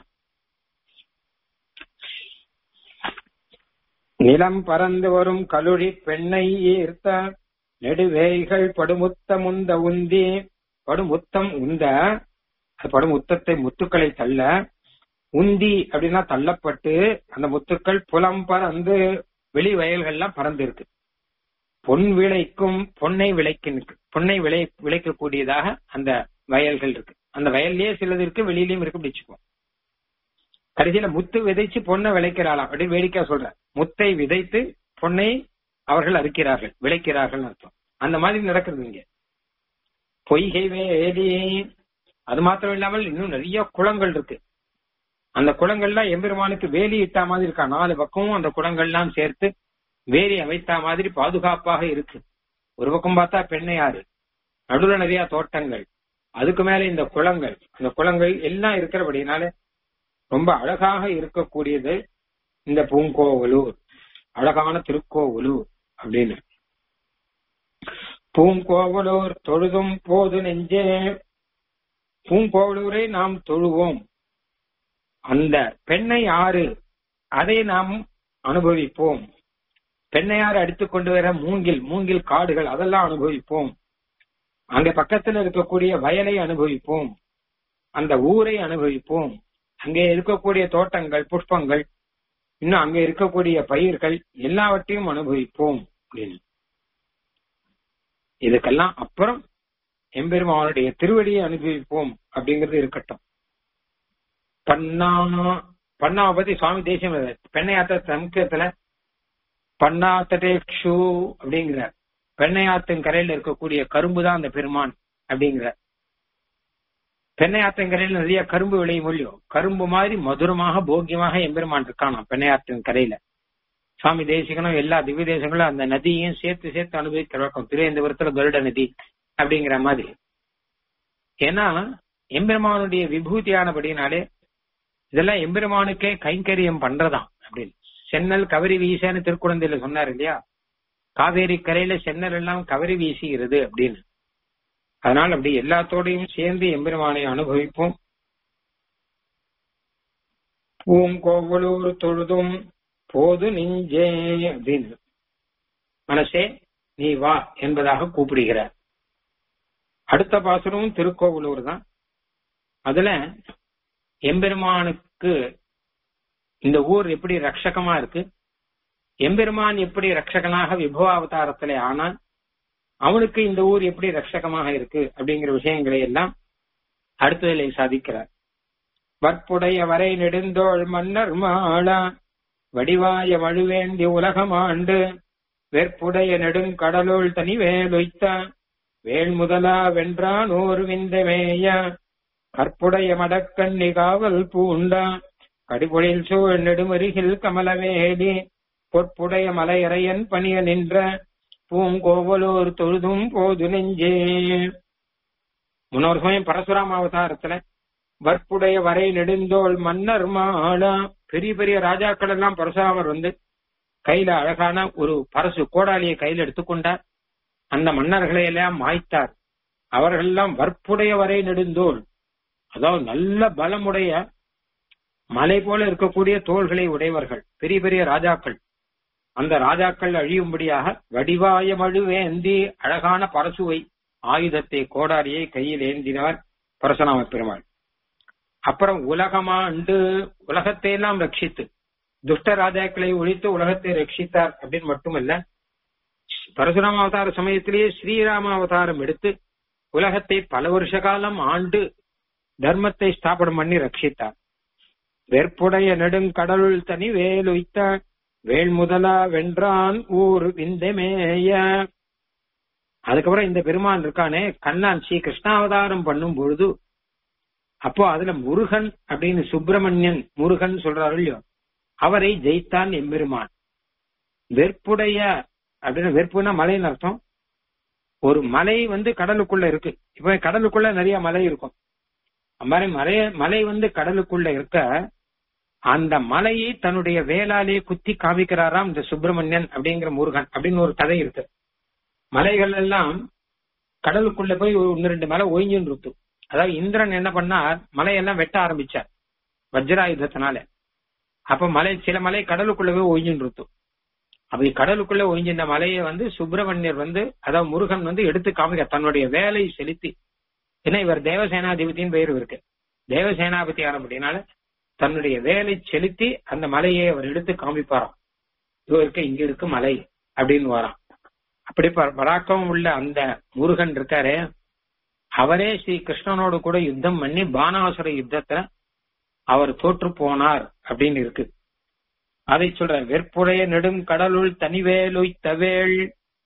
நிலம் பறந்து வரும் கலுழி பெண்ணை ஈர்த்த நெடுவேய்கள் படுமுத்தம் உந்த உந்தி படுமுத்தம் உந்த அது படுமுத்தத்தை முத்துக்களை தள்ள உந்தி அப்படின்னா தள்ளப்பட்டு அந்த முத்துக்கள் புலம் பறந்து வெளி வயல்கள்லாம் பறந்து இருக்கு பொன் விளைக்கும் பொன்னை விளைக்கு பொன்னை விளை விளைக்கக்கூடியதாக அந்த வயல்கள் இருக்கு அந்த வயல்லயே சிலது இருக்கு வெளியிலயும் இருக்கு அப்படி வச்சுக்கோ கடைசியில முத்து விதைச்சு பொண்ணை விளைக்கிறாளாம் அப்படி வேடிக்கை சொல்ற முத்தை விதைத்து பொன்னை அவர்கள் அறுக்கிறார்கள் விளைக்கிறார்கள் அர்த்தம் அந்த மாதிரி நடக்கிறது இங்க பொய்கை வேலி அது மாத்திரம் இல்லாமல் இன்னும் நிறைய குளங்கள் இருக்கு அந்த குளங்கள்லாம் எம்பெருமானுக்கு வேலி இட்டா மாதிரி இருக்கா நாலு பக்கமும் அந்த குளங்கள்லாம் சேர்த்து வேலி அமைத்தா மாதிரி பாதுகாப்பாக இருக்கு ஒரு பக்கம் பார்த்தா பெண்ணையாறு நடுவுல நிறைய தோட்டங்கள் அதுக்கு மேல இந்த குளங்கள் அந்த குளங்கள் எல்லாம் இருக்கிறபடினால ரொம்ப அழகாக இருக்கக்கூடியது இந்த பூங்கோவலூர் அழகான திருக்கோவலூர் அப்படின்னு பூங்கோவலூர் தொழுதும் போது நெஞ்சே பூங்கோவலூரை நாம் தொழுவோம் அந்த பெண்ணை ஆறு அதை நாம் அனுபவிப்போம் பெண்ணையாறு அடித்துக் கொண்டு வர மூங்கில் மூங்கில் காடுகள் அதெல்லாம் அனுபவிப்போம் அங்க பக்கத்துல இருக்கக்கூடிய வயலை அனுபவிப்போம் அந்த ஊரை அனுபவிப்போம் அங்கே இருக்கக்கூடிய தோட்டங்கள் புஷ்பங்கள் இன்னும் அங்க இருக்கக்கூடிய பயிர்கள் எல்லாவற்றையும் அனுபவிப்போம் அப்படின்னு இதுக்கெல்லாம் அப்புறம் எம்பெருமானுடைய திருவடியை அனுபவிப்போம் அப்படிங்கிறது இருக்கட்டும் பண்ணா பண்ணாவை பத்தி சுவாமி தேசியம் பெண்ணையாத்த சமுத்திரத்துல பண்ணாத்தடேக்ஷு அப்படிங்கிறார் பெண்ணையாத்தின் கரையில இருக்கக்கூடிய கரும்பு தான் அந்த பெருமான் அப்படிங்கிறார் பெண்ணையாத்தின் கரையில நிறைய கரும்பு விளையும் இல்லையோ கரும்பு மாதிரி மதுரமாக போக்கியமாக எம்பெருமான் இருக்கானாம் பெண்ணையாத்தின் கரையில சுவாமி தேசிகனும் எல்லா திவ்ய தேசங்களும் அந்த நதியையும் சேர்த்து சேர்த்து அனுபவிக்கிற வழக்கம் திருவேந்தபுரத்துல கருட நதி அப்படிங்கிற மாதிரி ஏன்னா எம்பெருமானுடைய விபூதியானபடினாலே இதெல்லாம் எம்பெருமானுக்கே கைங்கரியம் பண்றதாம் அப்படின்னு சென்னல் கவரி வீசன்னு திருக்குழந்தையில சொன்னார் இல்லையா காவேரி கரையில சென்னல் எல்லாம் கவரி வீசுகிறது அப்படின்னு அதனால் அப்படி எல்லாத்தோடையும் சேர்ந்து எம்பெருமானை அனுபவிப்போம் பூங்கோவலூர் தொழுதும் போது நெஞ்சே அப்படின்னு மனசே நீ வா என்பதாக கூப்பிடுகிறார் அடுத்த பாசுரமும் திருக்கோவலூர் தான் அதுல எம்பெருமானுக்கு இந்த ஊர் எப்படி ரட்சகமா இருக்கு எம்பெருமான் எப்படி ரட்சகனாக விபவ அவதாரத்திலே ஆனால் அவனுக்கு இந்த ஊர் எப்படி ரட்சகமாக இருக்கு அப்படிங்கிற விஷயங்களை எல்லாம் அடுத்ததிலே சாதிக்கிறார் வற்புடைய வரை நெடுந்தோள் மன்னர் மாளா வடிவாய வழுவேந்தி உலகமாண்டு வெற்புடைய நெடுங்கடலுள் தனி வேலுய்த்த வேல் முதலா வென்றான் ஓர் விந்தமேய கற்புடைய மடக்கண்ணி காவல் பூண்டா கடிபொழில் சூழ் நெடுமருகில் கமலவேடி பொற்புடைய மலையறையன் பணிய நின்ற பூங்கோவலூர் தொழுதும் போது நெஞ்சே முன்னொரு சமயம் பரசுராம அவதாரத்துல வற்புடைய வரை நெடுந்தோள் மன்னர் மாளா பெரிய பெரிய ராஜாக்கள் எல்லாம் பரசுராமர் வந்து கையில அழகான ஒரு பரசு கோடாலியை கையில் எடுத்துக்கொண்டார் அந்த மன்னர்களை எல்லாம் மாய்த்தார் அவர்கள் எல்லாம் வற்புடைய வரை நெடுந்தோள் அதாவது நல்ல பலமுடைய மலை போல இருக்கக்கூடிய தோள்களை உடையவர்கள் பெரிய பெரிய ராஜாக்கள் அந்த ராஜாக்கள் அழியும்படியாக வடிவாய மழுவேந்தி அழகான பரசுவை ஆயுதத்தை கோடாரியை கையில் ஏந்தினார் பரசுராம பெருமாள் அப்புறம் உலகமாண்டு உலகத்தை எல்லாம் ரட்சித்து துஷ்ட ராஜாக்களை ஒழித்து உலகத்தை ரட்சித்தார் அப்படின்னு மட்டுமல்ல பரசுராம அவதார சமயத்திலேயே ஸ்ரீராம அவதாரம் எடுத்து உலகத்தை பல வருஷ காலம் ஆண்டு தர்மத்தை ஸ்தாபனம் பண்ணி ரட்சித்தார் வெற்புடைய நெடுங்கடலுள் தனி வேலுய்த்த வேல் முதலா வென்றான் ஊர் விந்தமேய அதுக்கப்புறம் இந்த பெருமான் இருக்கானே கண்ணான் ஸ்ரீ கிருஷ்ணாவதாரம் பண்ணும் பொழுது அப்போ அதுல முருகன் அப்படின்னு சுப்பிரமணியன் முருகன் சொல்றாரு இல்லையோ அவரை ஜெயித்தான் எம்பெருமான் வெற்புடைய அப்படின்னு வெற்புனா மலைன்னு அர்த்தம் ஒரு மலை வந்து கடலுக்குள்ள இருக்கு இப்ப கடலுக்குள்ள நிறைய மலை இருக்கும் அது மாதிரி மலை மலை வந்து கடலுக்குள்ள இருக்க அந்த மலையை தன்னுடைய வேளாலே குத்தி காமிக்கிறாராம் இந்த சுப்பிரமணியன் அப்படிங்கிற முருகன் அப்படின்னு ஒரு கதை இருக்கு மலைகள் எல்லாம் கடலுக்குள்ள போய் ஒன்னு ரெண்டு மலை ஒய்ஞ்சுன்னு இருக்கு அதாவது இந்திரன் என்ன பண்ணார் மலையெல்லாம் வெட்ட ஆரம்பிச்சார் வஜ்ராயுதத்தினால அப்ப மலை சில மலை கடலுக்குள்ள போய் ஒய்ஞ்சுன்னு இருக்கு அப்படி கடலுக்குள்ள ஒய்ஞ்சிருந்த மலையை வந்து சுப்பிரமணியர் வந்து அதாவது முருகன் வந்து எடுத்து காமிக்க தன்னுடைய வேலை செலுத்தி ஏன்னா இவர் தேவசேனாதிபதியின் பெயர் இருக்கு தேவசேனாபதி ஆரம்பினால தன்னுடைய வேலை செலுத்தி அந்த மலையை அவர் எடுத்து காமிப்பாராம் இதோ இருக்க இங்க இருக்கு மலை அப்படின்னு வரான் அப்படி பராக்கிரமம் உள்ள அந்த முருகன் இருக்காரே அவரே ஸ்ரீ கிருஷ்ணனோடு கூட யுத்தம் பண்ணி பானாசுர யுத்தத்துல அவர் தோற்று போனார் அப்படின்னு இருக்கு அதை சொல்ற வெற்புடைய நெடும் கடலுள் தனிவேலுய் தவேள்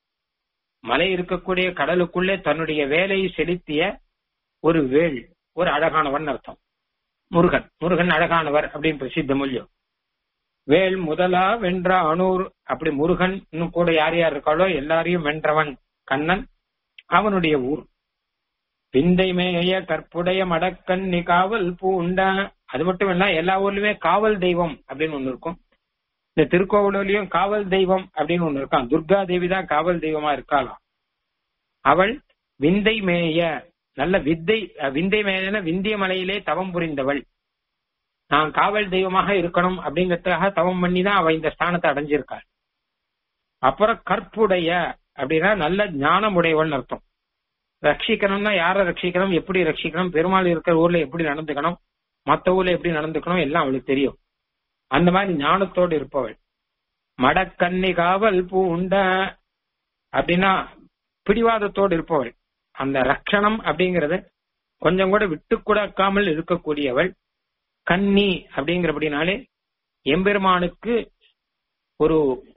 மலை இருக்கக்கூடிய கடலுக்குள்ளே தன்னுடைய வேலையை செலுத்திய ஒரு வேள் ஒரு அழகானவன் அர்த்தம் முருகன் முருகன் அழகானவர் அப்படின்னு பிரசித்த மொழியும் வேல் முதலா வென்ற அனூர் அப்படி முருகன் இன்னும் கூட யார் யார் இருக்காளோ எல்லாரையும் வென்றவன் கண்ணன் அவனுடைய ஊர் பிந்தை மேய கற்புடைய மடக்கண்ணி காவல் பூண்ட அது மட்டும் இல்ல எல்லா ஊர்லயுமே காவல் தெய்வம் அப்படின்னு ஒண்ணு இருக்கும் இந்த திருக்கோவிலூர்லயும் காவல் தெய்வம் அப்படின்னு ஒண்ணு இருக்கான் துர்கா தேவி தான் காவல் தெய்வமா இருக்காளாம் அவள் விந்தை மேய நல்ல வித்தை விந்தை மேயன விந்திய மலையிலே தவம் புரிந்தவள் நான் காவல் தெய்வமாக இருக்கணும் அப்படிங்கறதுக்காக தவம் பண்ணி தான் அவ இந்த ஸ்தானத்தை அடைஞ்சிருக்காள் அப்புறம் கற்புடைய அப்படின்னா நல்ல ஞானம் உடையவள் அர்த்தம் ரட்சிக்கணும்னா யாரை ரட்சிக்கணும் எப்படி ரட்சிக்கணும் பெருமாள் இருக்கிற ஊர்ல எப்படி நடந்துக்கணும் மத்த ஊர்ல எப்படி நடந்துக்கணும் எல்லாம் அவளுக்கு தெரியும் அந்த மாதிரி ஞானத்தோடு இருப்பவள் மடக்கண்ணி காவல் பூண்ட அப்படின்னா பிடிவாதத்தோடு இருப்பவள் அந்த ரட்சணம் அப்படிங்கறது கொஞ்சம் கூட விட்டு கொடுக்காமல் இருக்கக்கூடியவள் கன்னி அப்படிங்கிறபடினாலே எம்பெருமானுக்கு ஒரு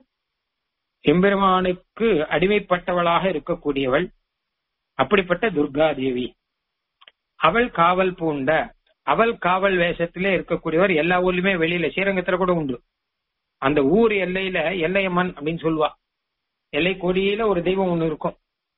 எம்பெருமானுக்கு அடிமைப்பட்டவளாக இருக்கக்கூடியவள் அப்படிப்பட்ட துர்கா தேவி அவள் காவல் பூண்ட அவள் காவல் வேஷத்திலே இருக்கக்கூடியவர் எல்லா ஊர்லயுமே வெளியில ஸ்ரீரங்கத்துல கூட உண்டு அந்த ஊர் எல்லையில எல்லையம்மன் அப்படின்னு சொல்லுவா எல்லை கொடியில ஒரு தெய்வம் ஒண்ணு இருக்கும்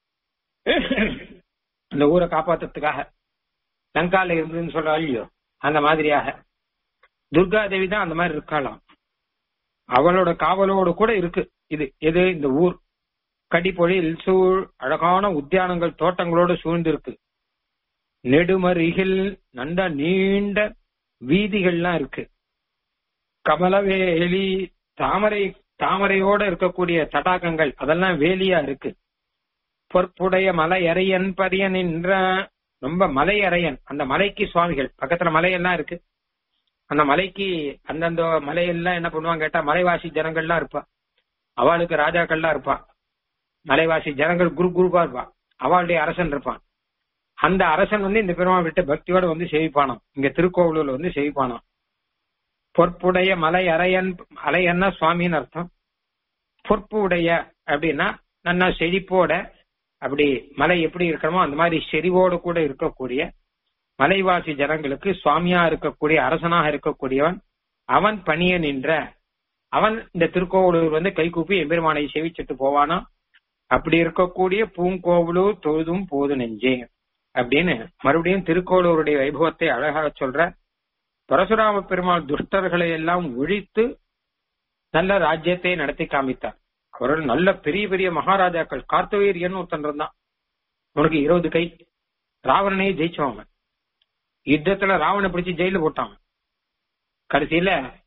அந்த ஊரை காப்பாத்துறதுக்காக லங்கால இருந்ததுன்னு சொல்றா இல்லையோ அந்த மாதிரியாக துர்கா தேவி தான் அந்த மாதிரி இருக்கலாம் அவளோட காவலோடு கூட இருக்கு இது எது இந்த ஊர் கடிப்பொழில் சூழ் அழகான உத்தியானங்கள் தோட்டங்களோடு சூழ்ந்து இருக்கு நெடுமருகில் நண்ட நீண்ட வீதிகள்லாம் இருக்கு கமலவேலி தாமரை தாமரையோட இருக்கக்கூடிய தடாகங்கள் அதெல்லாம் வேலியா இருக்கு பொற்புடைய மலையறையன் பரியன் என்ற ரொம்ப மலையறையன் அந்த மலைக்கு சுவாமிகள் பக்கத்துல மலையெல்லாம் இருக்கு அந்த மலைக்கு அந்தந்த மலையெல்லாம் என்ன பண்ணுவாங்க கேட்டா மலைவாசி ஜனங்கள்லாம் இருப்பா அவளுக்கு ராஜாக்கள்லாம் இருப்பா மலைவாசி ஜனங்கள் குரு குருப்பா இருப்பா அவளுடைய அரசன் இருப்பான் அந்த அரசன் வந்து இந்த பெருமாள் விட்டு பக்தியோட வந்து சேவிப்பானாம் இங்க திருக்கோவிலூர்ல வந்து சேவிப்பானாம் பொற்புடைய மலை அரையன் அலையன்னா சுவாமின்னு அர்த்தம் பொற்பு உடைய அப்படின்னா நல்லா செழிப்போட அப்படி மலை எப்படி இருக்கணுமோ அந்த மாதிரி செறிவோடு கூட இருக்கக்கூடிய மலைவாசி ஜனங்களுக்கு சுவாமியா இருக்கக்கூடிய அரசனாக இருக்கக்கூடியவன் அவன் பணிய நின்ற அவன் இந்த திருக்கோவிலூர் வந்து கைகூப்பி எம்பெருமானை செவிச்சிட்டு போவானா அப்படி இருக்கக்கூடிய பூங்கோவிலூர் தொழுதும் போது நெஞ்சே அப்படின்னு மறுபடியும் திருக்கோளூருடைய வைபவத்தை அழகாக சொல்ற பரசுராம பெருமாள் துஷ்டர்களை எல்லாம் ஒழித்து நல்ல ராஜ்யத்தை நடத்தி காமித்தார் அவர்கள் நல்ல பெரிய பெரிய மகாராஜாக்கள் கார்த்தவீரியன் ஒருத்தன் இருந்தான் உனக்கு இருபது கை ராவணனையே ஜெயிச்சவன் யுத்தத்துல ராவண பிடிச்சு ஜெயில போட்டான் கடைசியில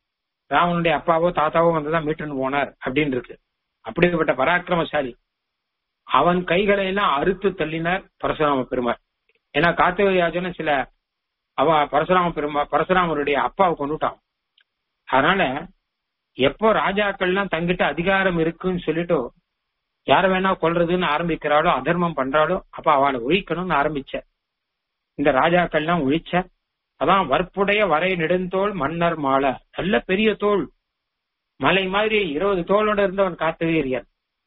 ராவனுடைய அப்பாவோ தாத்தாவோ வந்துதான் மீட்டுன்னு போனார் அப்படின்னு இருக்கு அப்படிப்பட்ட பராக்கிரமசாலி அவன் கைகளை எல்லாம் அறுத்து தள்ளினார் பரசுராம பெருமாள் ஏன்னா காத்தவரியாஜன சில அவ பரசுராம பெருமா பரசுராமருடைய அப்பாவை கொண்டுட்டான் அதனால எப்போ ராஜாக்கள்லாம் தங்கிட்ட அதிகாரம் இருக்குன்னு சொல்லிட்டு யார வேணா கொல்றதுன்னு ஆரம்பிக்கிறாளோ அதர்மம் பண்றாளோ அப்ப அவளை ஒழிக்கணும்னு ஆரம்பிச்ச இந்த ராஜாக்கள்லாம் ஒழிச்ச அதான் வற்புடைய வரை நெடுந்தோள் மன்னர் மாலை நல்ல பெரிய தோல் மலை மாதிரி இருபது தோளோட இருந்தவன் கார்த்தவீரியன்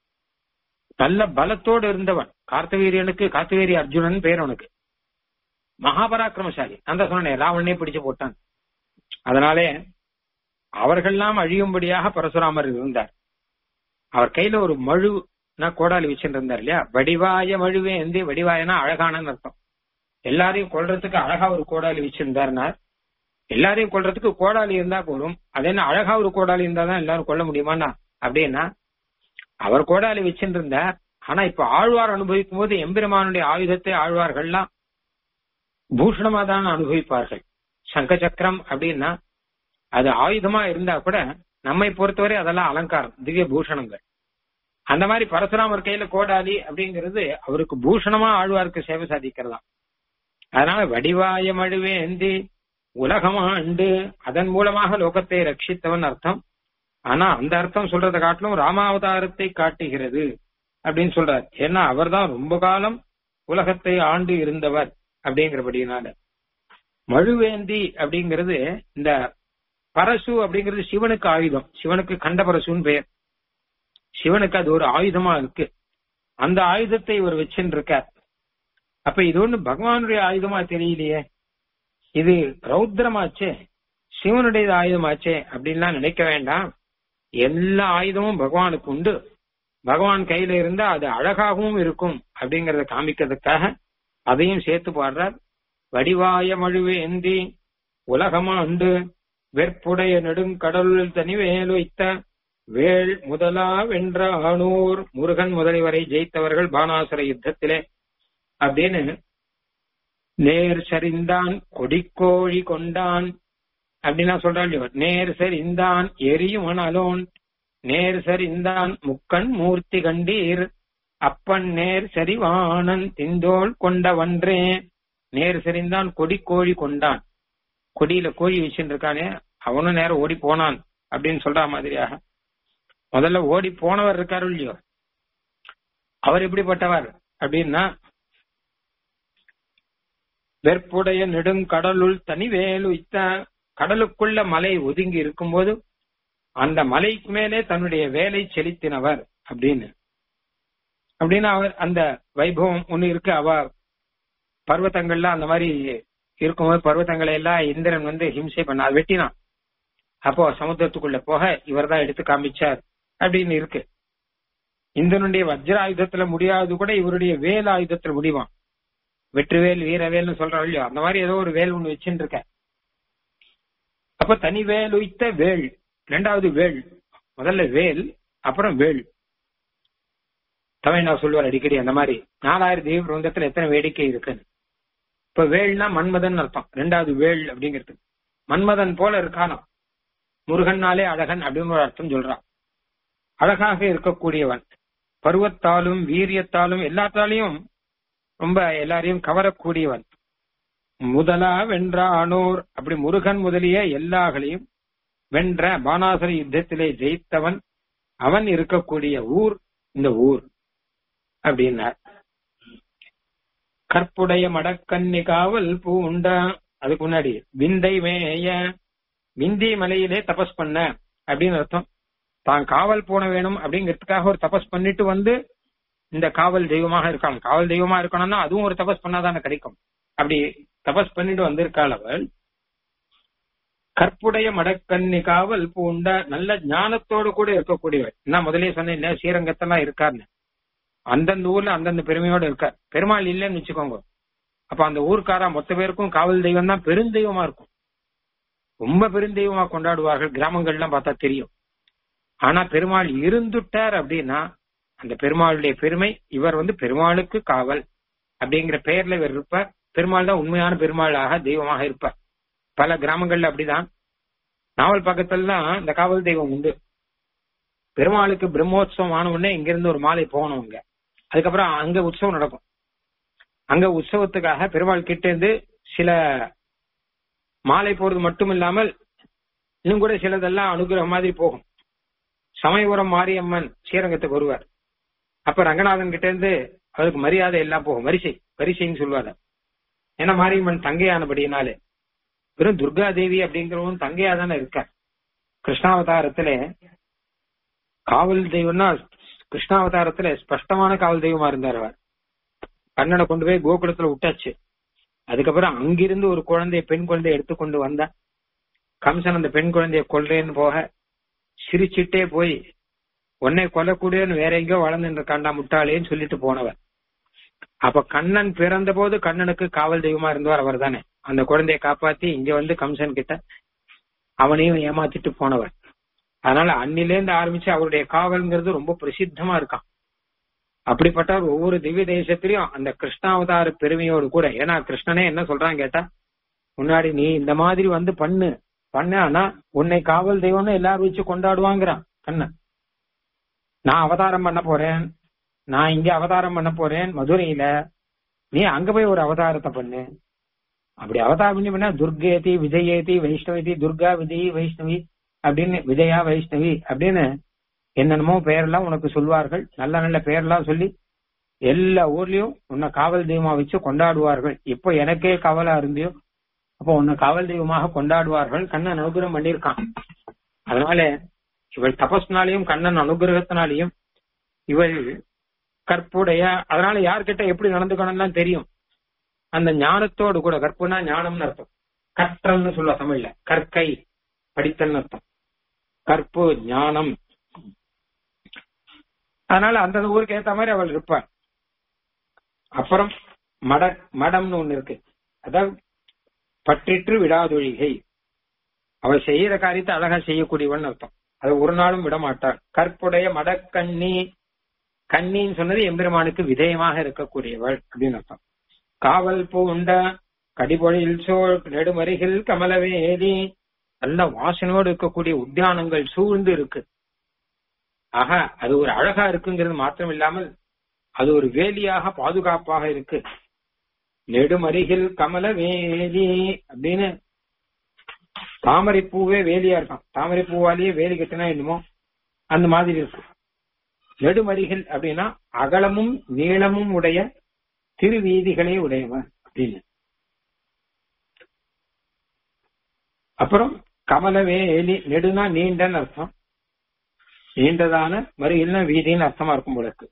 நல்ல பலத்தோடு இருந்தவன் கார்த்தவீரியனுக்கு கார்த்தவீரிய அர்ஜுனன் பேர் அவனுக்கு மகாபராக்கிரமசாலி அந்த சொன்னேன் ராவணனே பிடிச்சு போட்டான் அதனாலே அவர்கள்லாம் அழியும்படியாக பரசுராமர் இருந்தார் அவர் கையில ஒரு மழு கோடாலி வச்சுட்டு இருந்தார் இல்லையா வடிவாய மழுவே எந்த வடிவாயனா அழகான அர்த்தம் எல்லாரையும் கொல்றதுக்கு அழகா ஒரு கோடாலி வச்சிருந்தாருனார் எல்லாரையும் கொல்றதுக்கு கோடாலி இருந்தா போதும் அது என்ன அழகா ஒரு கோடாலி இருந்தா தான் எல்லாரும் கொல்ல முடியுமாண்ணா அப்படின்னா அவர் கோடாலி வச்சுட்டு இருந்தார் ஆனா இப்ப ஆழ்வார் அனுபவிக்கும் போது எம்பெருமானுடைய ஆயுதத்தை ஆழ்வார்கள்லாம் பூஷணமா தான் அனுபவிப்பார்கள் சங்க சக்கரம் அப்படின்னா அது ஆயுதமா இருந்தா கூட நம்மை பொறுத்தவரை அதெல்லாம் அலங்காரம் திவ்ய பூஷணங்கள் அந்த மாதிரி பரசுராமர் கையில கோடாலி அப்படிங்கிறது அவருக்கு பூஷணமா ஆழ்வாருக்கு சேவை சாதிக்கிறதா அதனால வடிவாய மழுவே ஏந்தி உலகமாண்டு அதன் மூலமாக லோகத்தை ரட்சித்தவன் அர்த்தம் ஆனா அந்த அர்த்தம் சொல்றதை காட்டிலும் ராமாவதாரத்தை காட்டுகிறது அப்படின்னு சொல்றார் ஏன்னா அவர்தான் ரொம்ப காலம் உலகத்தை ஆண்டு இருந்தவர் அப்படிங்கிறபடினால மழுவேந்தி அப்படிங்கிறது இந்த பரசு அப்படிங்கிறது சிவனுக்கு ஆயுதம் சிவனுக்கு கண்ட பரசுன்னு பெயர் சிவனுக்கு அது ஒரு ஆயுதமா இருக்கு அந்த ஆயுதத்தை இவர் வச்சுன்னு இருக்கார் அப்ப இது ஒண்ணு பகவானுடைய ஆயுதமா தெரியலையே இது ரௌத்ரமாச்சே சிவனுடைய ஆயுதமாச்சே அப்படின்லாம் நினைக்க வேண்டாம் எல்லா ஆயுதமும் பகவானுக்கு உண்டு பகவான் கையில இருந்தா அது அழகாகவும் இருக்கும் அப்படிங்கறத காமிக்கிறதுக்காக அதையும் சேர்த்து பாடுறார் வடிவாய மழுவே ஏந்தி உலகமாண்டு வெற்புடைய நெடுங்கடலுள் தனிவேல் வைத்த வேள் முதலா வென்ற ஆணூர் முருகன் முதலிவரை ஜெயித்தவர்கள் பானாசுர யுத்தத்திலே அப்படின்னு நேர் சரிந்தான் கொடிக்கோழி கொண்டான் அப்படின்னா சொல்றாள் நேர் சரிந்தான் எரியும் அனலோன் நேர் சரிந்தான் முக்கண் மூர்த்தி கண்டீர் அப்பன் நேர் சரிவானன் திந்தோள் கொண்டவன்றே நேர் சரிந்தான் கொடி கோழி கொண்டான் கொடியில கோழி வச்சுட்டு இருக்கானே அவனும் நேரம் ஓடி போனான் அப்படின்னு சொல்ற மாதிரியாக முதல்ல ஓடி போனவர் இருக்காரு இல்லையோ அவர் எப்படிப்பட்டவர் அப்படின்னா வெற்புடைய நெடுங்கடலுள் தனிவேலு இத்த கடலுக்குள்ள மலை ஒதுங்கி இருக்கும்போது அந்த மலைக்கு மேலே தன்னுடைய வேலை செலுத்தினவர் அப்படின்னு அப்படின்னு அவர் அந்த வைபவம் ஒண்ணு இருக்கு அவ பர்வத்தங்கள்ல அந்த மாதிரி இருக்கும்போது பர்வத்தங்களை எல்லாம் இந்திரன் வந்து ஹிம்சை பண்ண வெட்டினான் அப்போ சமுத்திரத்துக்குள்ள போக இவர் தான் எடுத்து காமிச்சார் அப்படின்னு இருக்கு இந்திரனுடைய வஜ்ர ஆயுதத்துல முடியாது கூட இவருடைய வேல் ஆயுதத்துல முடிவான் வெற்றிவேல் வீரவேல்னு சொல்றோம் இல்லையோ அந்த மாதிரி ஏதோ ஒரு வேல் ஒண்ணு வச்சுட்டு இருக்க அப்ப தனி வேல் உய்த்த வேல் ரெண்டாவது வேல் முதல்ல வேல் அப்புறம் வேல் தமிழ்நாடு சொல்லுவார் அடிக்கடி அந்த மாதிரி நாலாயிரம் தெய்வ பிரபந்தத்துல எத்தனை வேடிக்கை இருக்குன்னு இப்ப வேல்னா மன்மதன் அர்த்தம் ரெண்டாவது வேல் அப்படிங்கிறது மன்மதன் போல இருக்கானோ முருகன்னாலே அழகன் அப்படின்னு ஒரு அர்த்தம் சொல்றான் அழகாக இருக்கக்கூடியவன் பருவத்தாலும் வீரியத்தாலும் எல்லாத்தாலையும் ரொம்ப எல்லாரையும் கவரக்கூடியவன் முதலா வென்ற ஆனோர் அப்படி முருகன் முதலிய எல்லாகளையும் வென்ற பானாசுர யுத்தத்திலே ஜெயித்தவன் அவன் இருக்கக்கூடிய ஊர் இந்த ஊர் அப்படின்னார் கற்புடைய மடக்கன்னி காவல் பூண்ட அதுக்கு முன்னாடி விந்தை மேய விந்தி மலையிலே தபஸ் பண்ண அப்படின்னு அர்த்தம் தான் காவல் போன வேணும் அப்படிங்கிறதுக்காக ஒரு தபஸ் பண்ணிட்டு வந்து இந்த காவல் தெய்வமாக இருக்காங்க காவல் தெய்வமா இருக்கணும்னா அதுவும் ஒரு தபஸ் பண்ணாதானே கிடைக்கும் அப்படி தபஸ் பண்ணிட்டு வந்திருக்காள் அவள் கற்புடைய மடக்கண்ணி காவல் பூண்ட நல்ல ஞானத்தோடு கூட இருக்கக்கூடியவள் நான் முதலே சொன்னேன் ஸ்ரீரங்கத்தெல்லாம் இருக்காருன்னு அந்தந்த ஊர்ல அந்தந்த பெருமையோட இருக்கார் பெருமாள் இல்லைன்னு வச்சுக்கோங்க அப்ப அந்த ஊர்க்காரா மொத்த பேருக்கும் காவல் தெய்வம் தான் பெருந்தெய்வமா இருக்கும் ரொம்ப பெருந்தெய்வமா கொண்டாடுவார்கள் கிராமங்கள்லாம் பார்த்தா தெரியும் ஆனா பெருமாள் இருந்துட்டார் அப்படின்னா அந்த பெருமாளுடைய பெருமை இவர் வந்து பெருமாளுக்கு காவல் அப்படிங்கிற பெயர்ல இவர் இருப்பார் பெருமாள் தான் உண்மையான பெருமாளாக தெய்வமாக இருப்பார் பல கிராமங்கள்ல அப்படிதான் நாவல் பக்கத்துலலாம் இந்த காவல் தெய்வம் உண்டு பெருமாளுக்கு பிரம்மோற்சவம் ஆன உடனே இங்கிருந்து ஒரு மாலை போகணும் அங்க அதுக்கப்புறம் அங்க உற்சவம் நடக்கும் அங்க உற்சவத்துக்காக பெருமாள் கிட்ட இருந்து சில மாலை போறது மட்டும் இல்லாமல் இன்னும் கூட சிலதெல்லாம் அனுகிரகம் மாதிரி போகும் சமயபுரம் மாரியம்மன் ஸ்ரீரங்கத்துக்கு வருவார் அப்ப ரங்கநாதன் கிட்ட இருந்து அவருக்கு மரியாதை எல்லாம் போகும் வரிசை வரிசைன்னு சொல்லுவாரு ஏன்னா மாரியம்மன் தங்கையானபடினாலே வெறும் துர்கா தேவி அப்படிங்கிறவன் தங்கையா தானே இருக்கார் கிருஷ்ணாவதாரத்துல காவல் தெய்வம்னா கிருஷ்ணாவதாரத்துல ஸ்பஷ்டமான காவல் தெய்வமா இருந்தார் அவர் கண்ணனை கொண்டு போய் கோகுலத்துல விட்டாச்சு அதுக்கப்புறம் அங்கிருந்து ஒரு குழந்தைய பெண் குழந்தைய எடுத்துக்கொண்டு வந்தா கம்சன் அந்த பெண் குழந்தைய கொல்றேன்னு போக சிரிச்சிட்டே போய் உன்னை கொல்லக்கூடியவன் வேற எங்கேயோ வளர்ந்துட்டு இருக்காண்டா முட்டாளேன்னு சொல்லிட்டு போனவர் அப்ப கண்ணன் பிறந்த போது கண்ணனுக்கு காவல் தெய்வமா இருந்தவர் அவர் தானே அந்த குழந்தைய காப்பாத்தி இங்க வந்து கம்சன் கிட்ட அவனையும் ஏமாத்திட்டு போனவர் அதனால அன்னிலேருந்து ஆரம்பிச்சு அவருடைய காவல்ங்கிறது ரொம்ப பிரசித்தமா இருக்கான் அப்படிப்பட்டவர் ஒவ்வொரு திவ்ய தேசத்திலையும் அந்த கிருஷ்ணாவதார பெருமையோடு கூட ஏன்னா கிருஷ்ணனே என்ன சொல்றான் கேட்டா முன்னாடி நீ இந்த மாதிரி வந்து பண்ணு பண்ண ஆனா உன்னை காவல் தெய்வம்னு எல்லாரும் வச்சு கொண்டாடுவாங்கிறான் கண்ணன் நான் அவதாரம் பண்ண போறேன் நான் இங்க அவதாரம் பண்ண போறேன் மதுரையில நீ அங்க போய் ஒரு அவதாரத்தை பண்ணு அப்படி அவதாரம் பண்ணி பண்ணா துர்கேதி விஜயேதி வைஷ்ணவி துர்கா விஜயி வைஷ்ணவி அப்படின்னு விஜயா வைஷ்ணவி அப்படின்னு என்னென்னமோ பெயரெல்லாம் உனக்கு சொல்வார்கள் நல்ல நல்ல பெயர்லாம் சொல்லி எல்லா ஊர்லயும் உன்னை காவல் தெய்வமா வச்சு கொண்டாடுவார்கள் இப்போ எனக்கே காவலா இருந்தியோ அப்போ உன்னை காவல் தெய்வமாக கொண்டாடுவார்கள் கண்ணன் அனுகிரகம் பண்ணியிருக்கான் அதனால இவள் தபஸ்னாலையும் கண்ணன் அனுகிரகத்தினாலையும் இவள் கற்புடைய அதனால யார்கிட்ட எப்படி நடந்துக்கணும்லாம் தெரியும் அந்த ஞானத்தோடு கூட கற்புனா ஞானம்னு அர்த்தம் கற்றல்னு சொல்ல தமிழ்ல கற்கை படித்தல்னு அர்த்தம் கற்பு ஞானம் அதனால அந்த ஊருக்கு ஏத்த மாதிரி அவள் இருப்பாள் அப்புறம் மட மடம்னு ஒண்ணு இருக்கு அதாவது பற்றிற்று விடாதொழிகை அவள் செய்யற காரியத்தை அழகா செய்யக்கூடியவன் அர்த்தம் அதை ஒரு நாளும் விட மாட்டாள் கற்புடைய மடக்கண்ணி கண்ணின்னு சொன்னது எம்பெருமானுக்கு விதயமாக இருக்கக்கூடியவள் அப்படின்னு அர்த்தம் காவல் பூண்ட கடிபொழில் சோழ் நெடுமருகில் கமலவேலி நல்ல வாசனையோடு இருக்கக்கூடிய உத்தியானங்கள் சூழ்ந்து இருக்கு ஆக அது ஒரு அழகா இருக்குங்கிறது மாத்திரம் இல்லாமல் அது ஒரு வேலியாக பாதுகாப்பாக இருக்கு நெடுமருகில் கமல வேலி அப்படின்னு தாமரை பூவே வேலியா இருக்கான் தாமரை பூவாலேயே வேலி கட்டினா என்னமோ அந்த மாதிரி இருக்கு நெடுமறிகள் அப்படின்னா அகலமும் நீளமும் உடைய திருவீதிகளே உடையவன் அப்படின்னு அப்புறம் கமலவேலி நெடுனா நீண்டன்னு அர்த்தம் நீண்டதான மறுகில்னா வீதின்னு அர்த்தமா இருக்கும் போலக்கு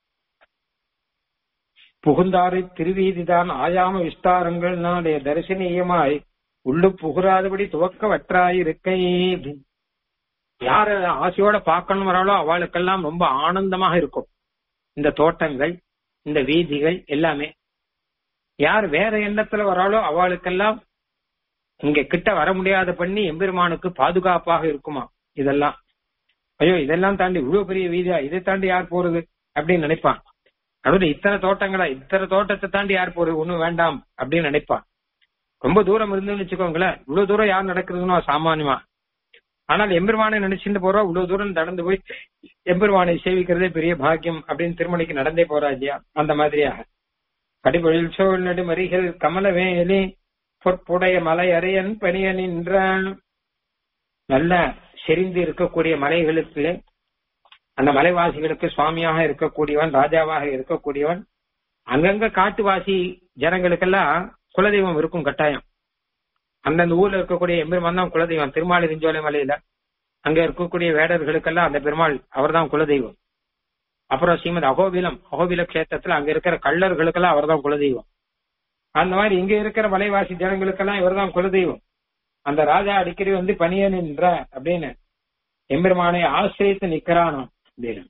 புகுந்தாரை திருவீதிதான் ஆயாம விஸ்தாரங்கள்னாலே தரிசனீயமாய் உள்ளு புகுறாதபடி துவக்க வற்றாய் இருக்கை யார ஆசையோட பார்க்கணும் வராளோ அவளுக்கெல்லாம் ரொம்ப ஆனந்தமாக இருக்கும் இந்த தோட்டங்கள் இந்த வீதிகள் எல்லாமே யார் வேற எண்ணத்துல வராளோ அவளுக்கெல்லாம் இங்க கிட்ட வர முடியாத பண்ணி எம்பெருமானுக்கு பாதுகாப்பாக இருக்குமா இதெல்லாம் ஐயோ இதெல்லாம் தாண்டி இவ்வளவு பெரிய வீதியா இதை தாண்டி யார் போறது அப்படின்னு நினைப்பான் நடுவில் இத்தனை தோட்டங்களா இத்தனை தோட்டத்தை தாண்டி யார் போறது ஒண்ணும் வேண்டாம் அப்படின்னு நினைப்பான் ரொம்ப தூரம் இருந்துன்னு வச்சுக்கோங்களேன் இவ்வளவு தூரம் யார் நடக்கிறதுனோ சாமானியமா ஆனால் எம்பெருமானை நினைச்சுட்டு போறோம் இவ்வளவு தூரம் நடந்து போய் எம்பெருமானை சேவிக்கிறதே பெரிய பாக்கியம் அப்படின்னு திருமணிக்கு நடந்தே போறா இல்லையா அந்த மாதிரியாக கடிபொழில் சோழ் நெடுமறிகள் கமலவேலி பொற்புடைய மலை அரையன் பனியன் என்ற நல்ல செறிந்து இருக்கக்கூடிய மலைகளுக்கு அந்த மலைவாசிகளுக்கு சுவாமியாக இருக்கக்கூடியவன் ராஜாவாக இருக்கக்கூடியவன் அங்கங்க காட்டுவாசி ஜனங்களுக்கெல்லாம் குலதெய்வம் இருக்கும் கட்டாயம் அந்தந்த ஊர்ல இருக்கக்கூடிய எம்பெருமான் தான் குலதெய்வம் திருமாலிருஞ்சோலை மலையில அங்க இருக்கக்கூடிய வேடர்களுக்கெல்லாம் அந்த பெருமாள் அவர்தான் குலதெய்வம் அப்புறம் ஸ்ரீமத் அகோபிலம் அகோபில கஷேத்திரத்துல அங்க இருக்கிற கள்ளர்களுக்கெல்லாம் அவர்தான் குலதெய்வம் அந்த மாதிரி இங்க இருக்கிற மலைவாசி ஜனங்களுக்கெல்லாம் இவர்தான் குலதெய்வம் அந்த ராஜா அடிக்கடி வந்து பணிய நின்ற அப்படின்னு எம்பெருமானை ஆசிரியத்து நிக்கிறானாம் அப்படின்னு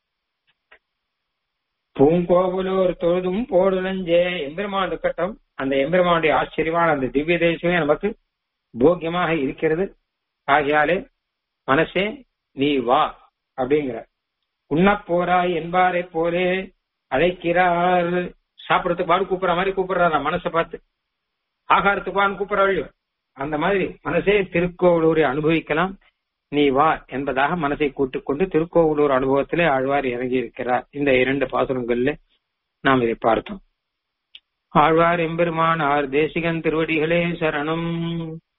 பூங்கோவலூர் தொழுதும் போடுலஞ்சே எம்பெருமான் இருக்கட்டும் அந்த எம்பெருமானுடைய ஆச்சரியமான அந்த திவ்ய தேசமே நமக்கு போக்கியமாக இருக்கிறது ஆகையாலே மனசே நீ வா அப்படிங்கிற உண்ண போறாய் என்பாரை போலே அழைக்கிறார் சாப்பிடறதுக்கு பாடு கூப்பிடுற மாதிரி கூப்பிடுறாரா மனசை பார்த்து ஆகாரத்துக்கு வான்னு கூப்பிடுறாள் அந்த மாதிரி மனசே திருக்கோவலூரை அனுபவிக்கலாம் நீ வா என்பதாக மனசை கூட்டிக் கொண்டு திருக்கோவலூர் அனுபவத்திலே ஆழ்வார் இறங்கி இருக்கிறார் இந்த இரண்டு பாசுரங்கள்ல நாம் இதை பார்த்தோம் ஆழ்வார் எம்பெருமான் ஆர் தேசிகன் திருவடிகளே சரணம்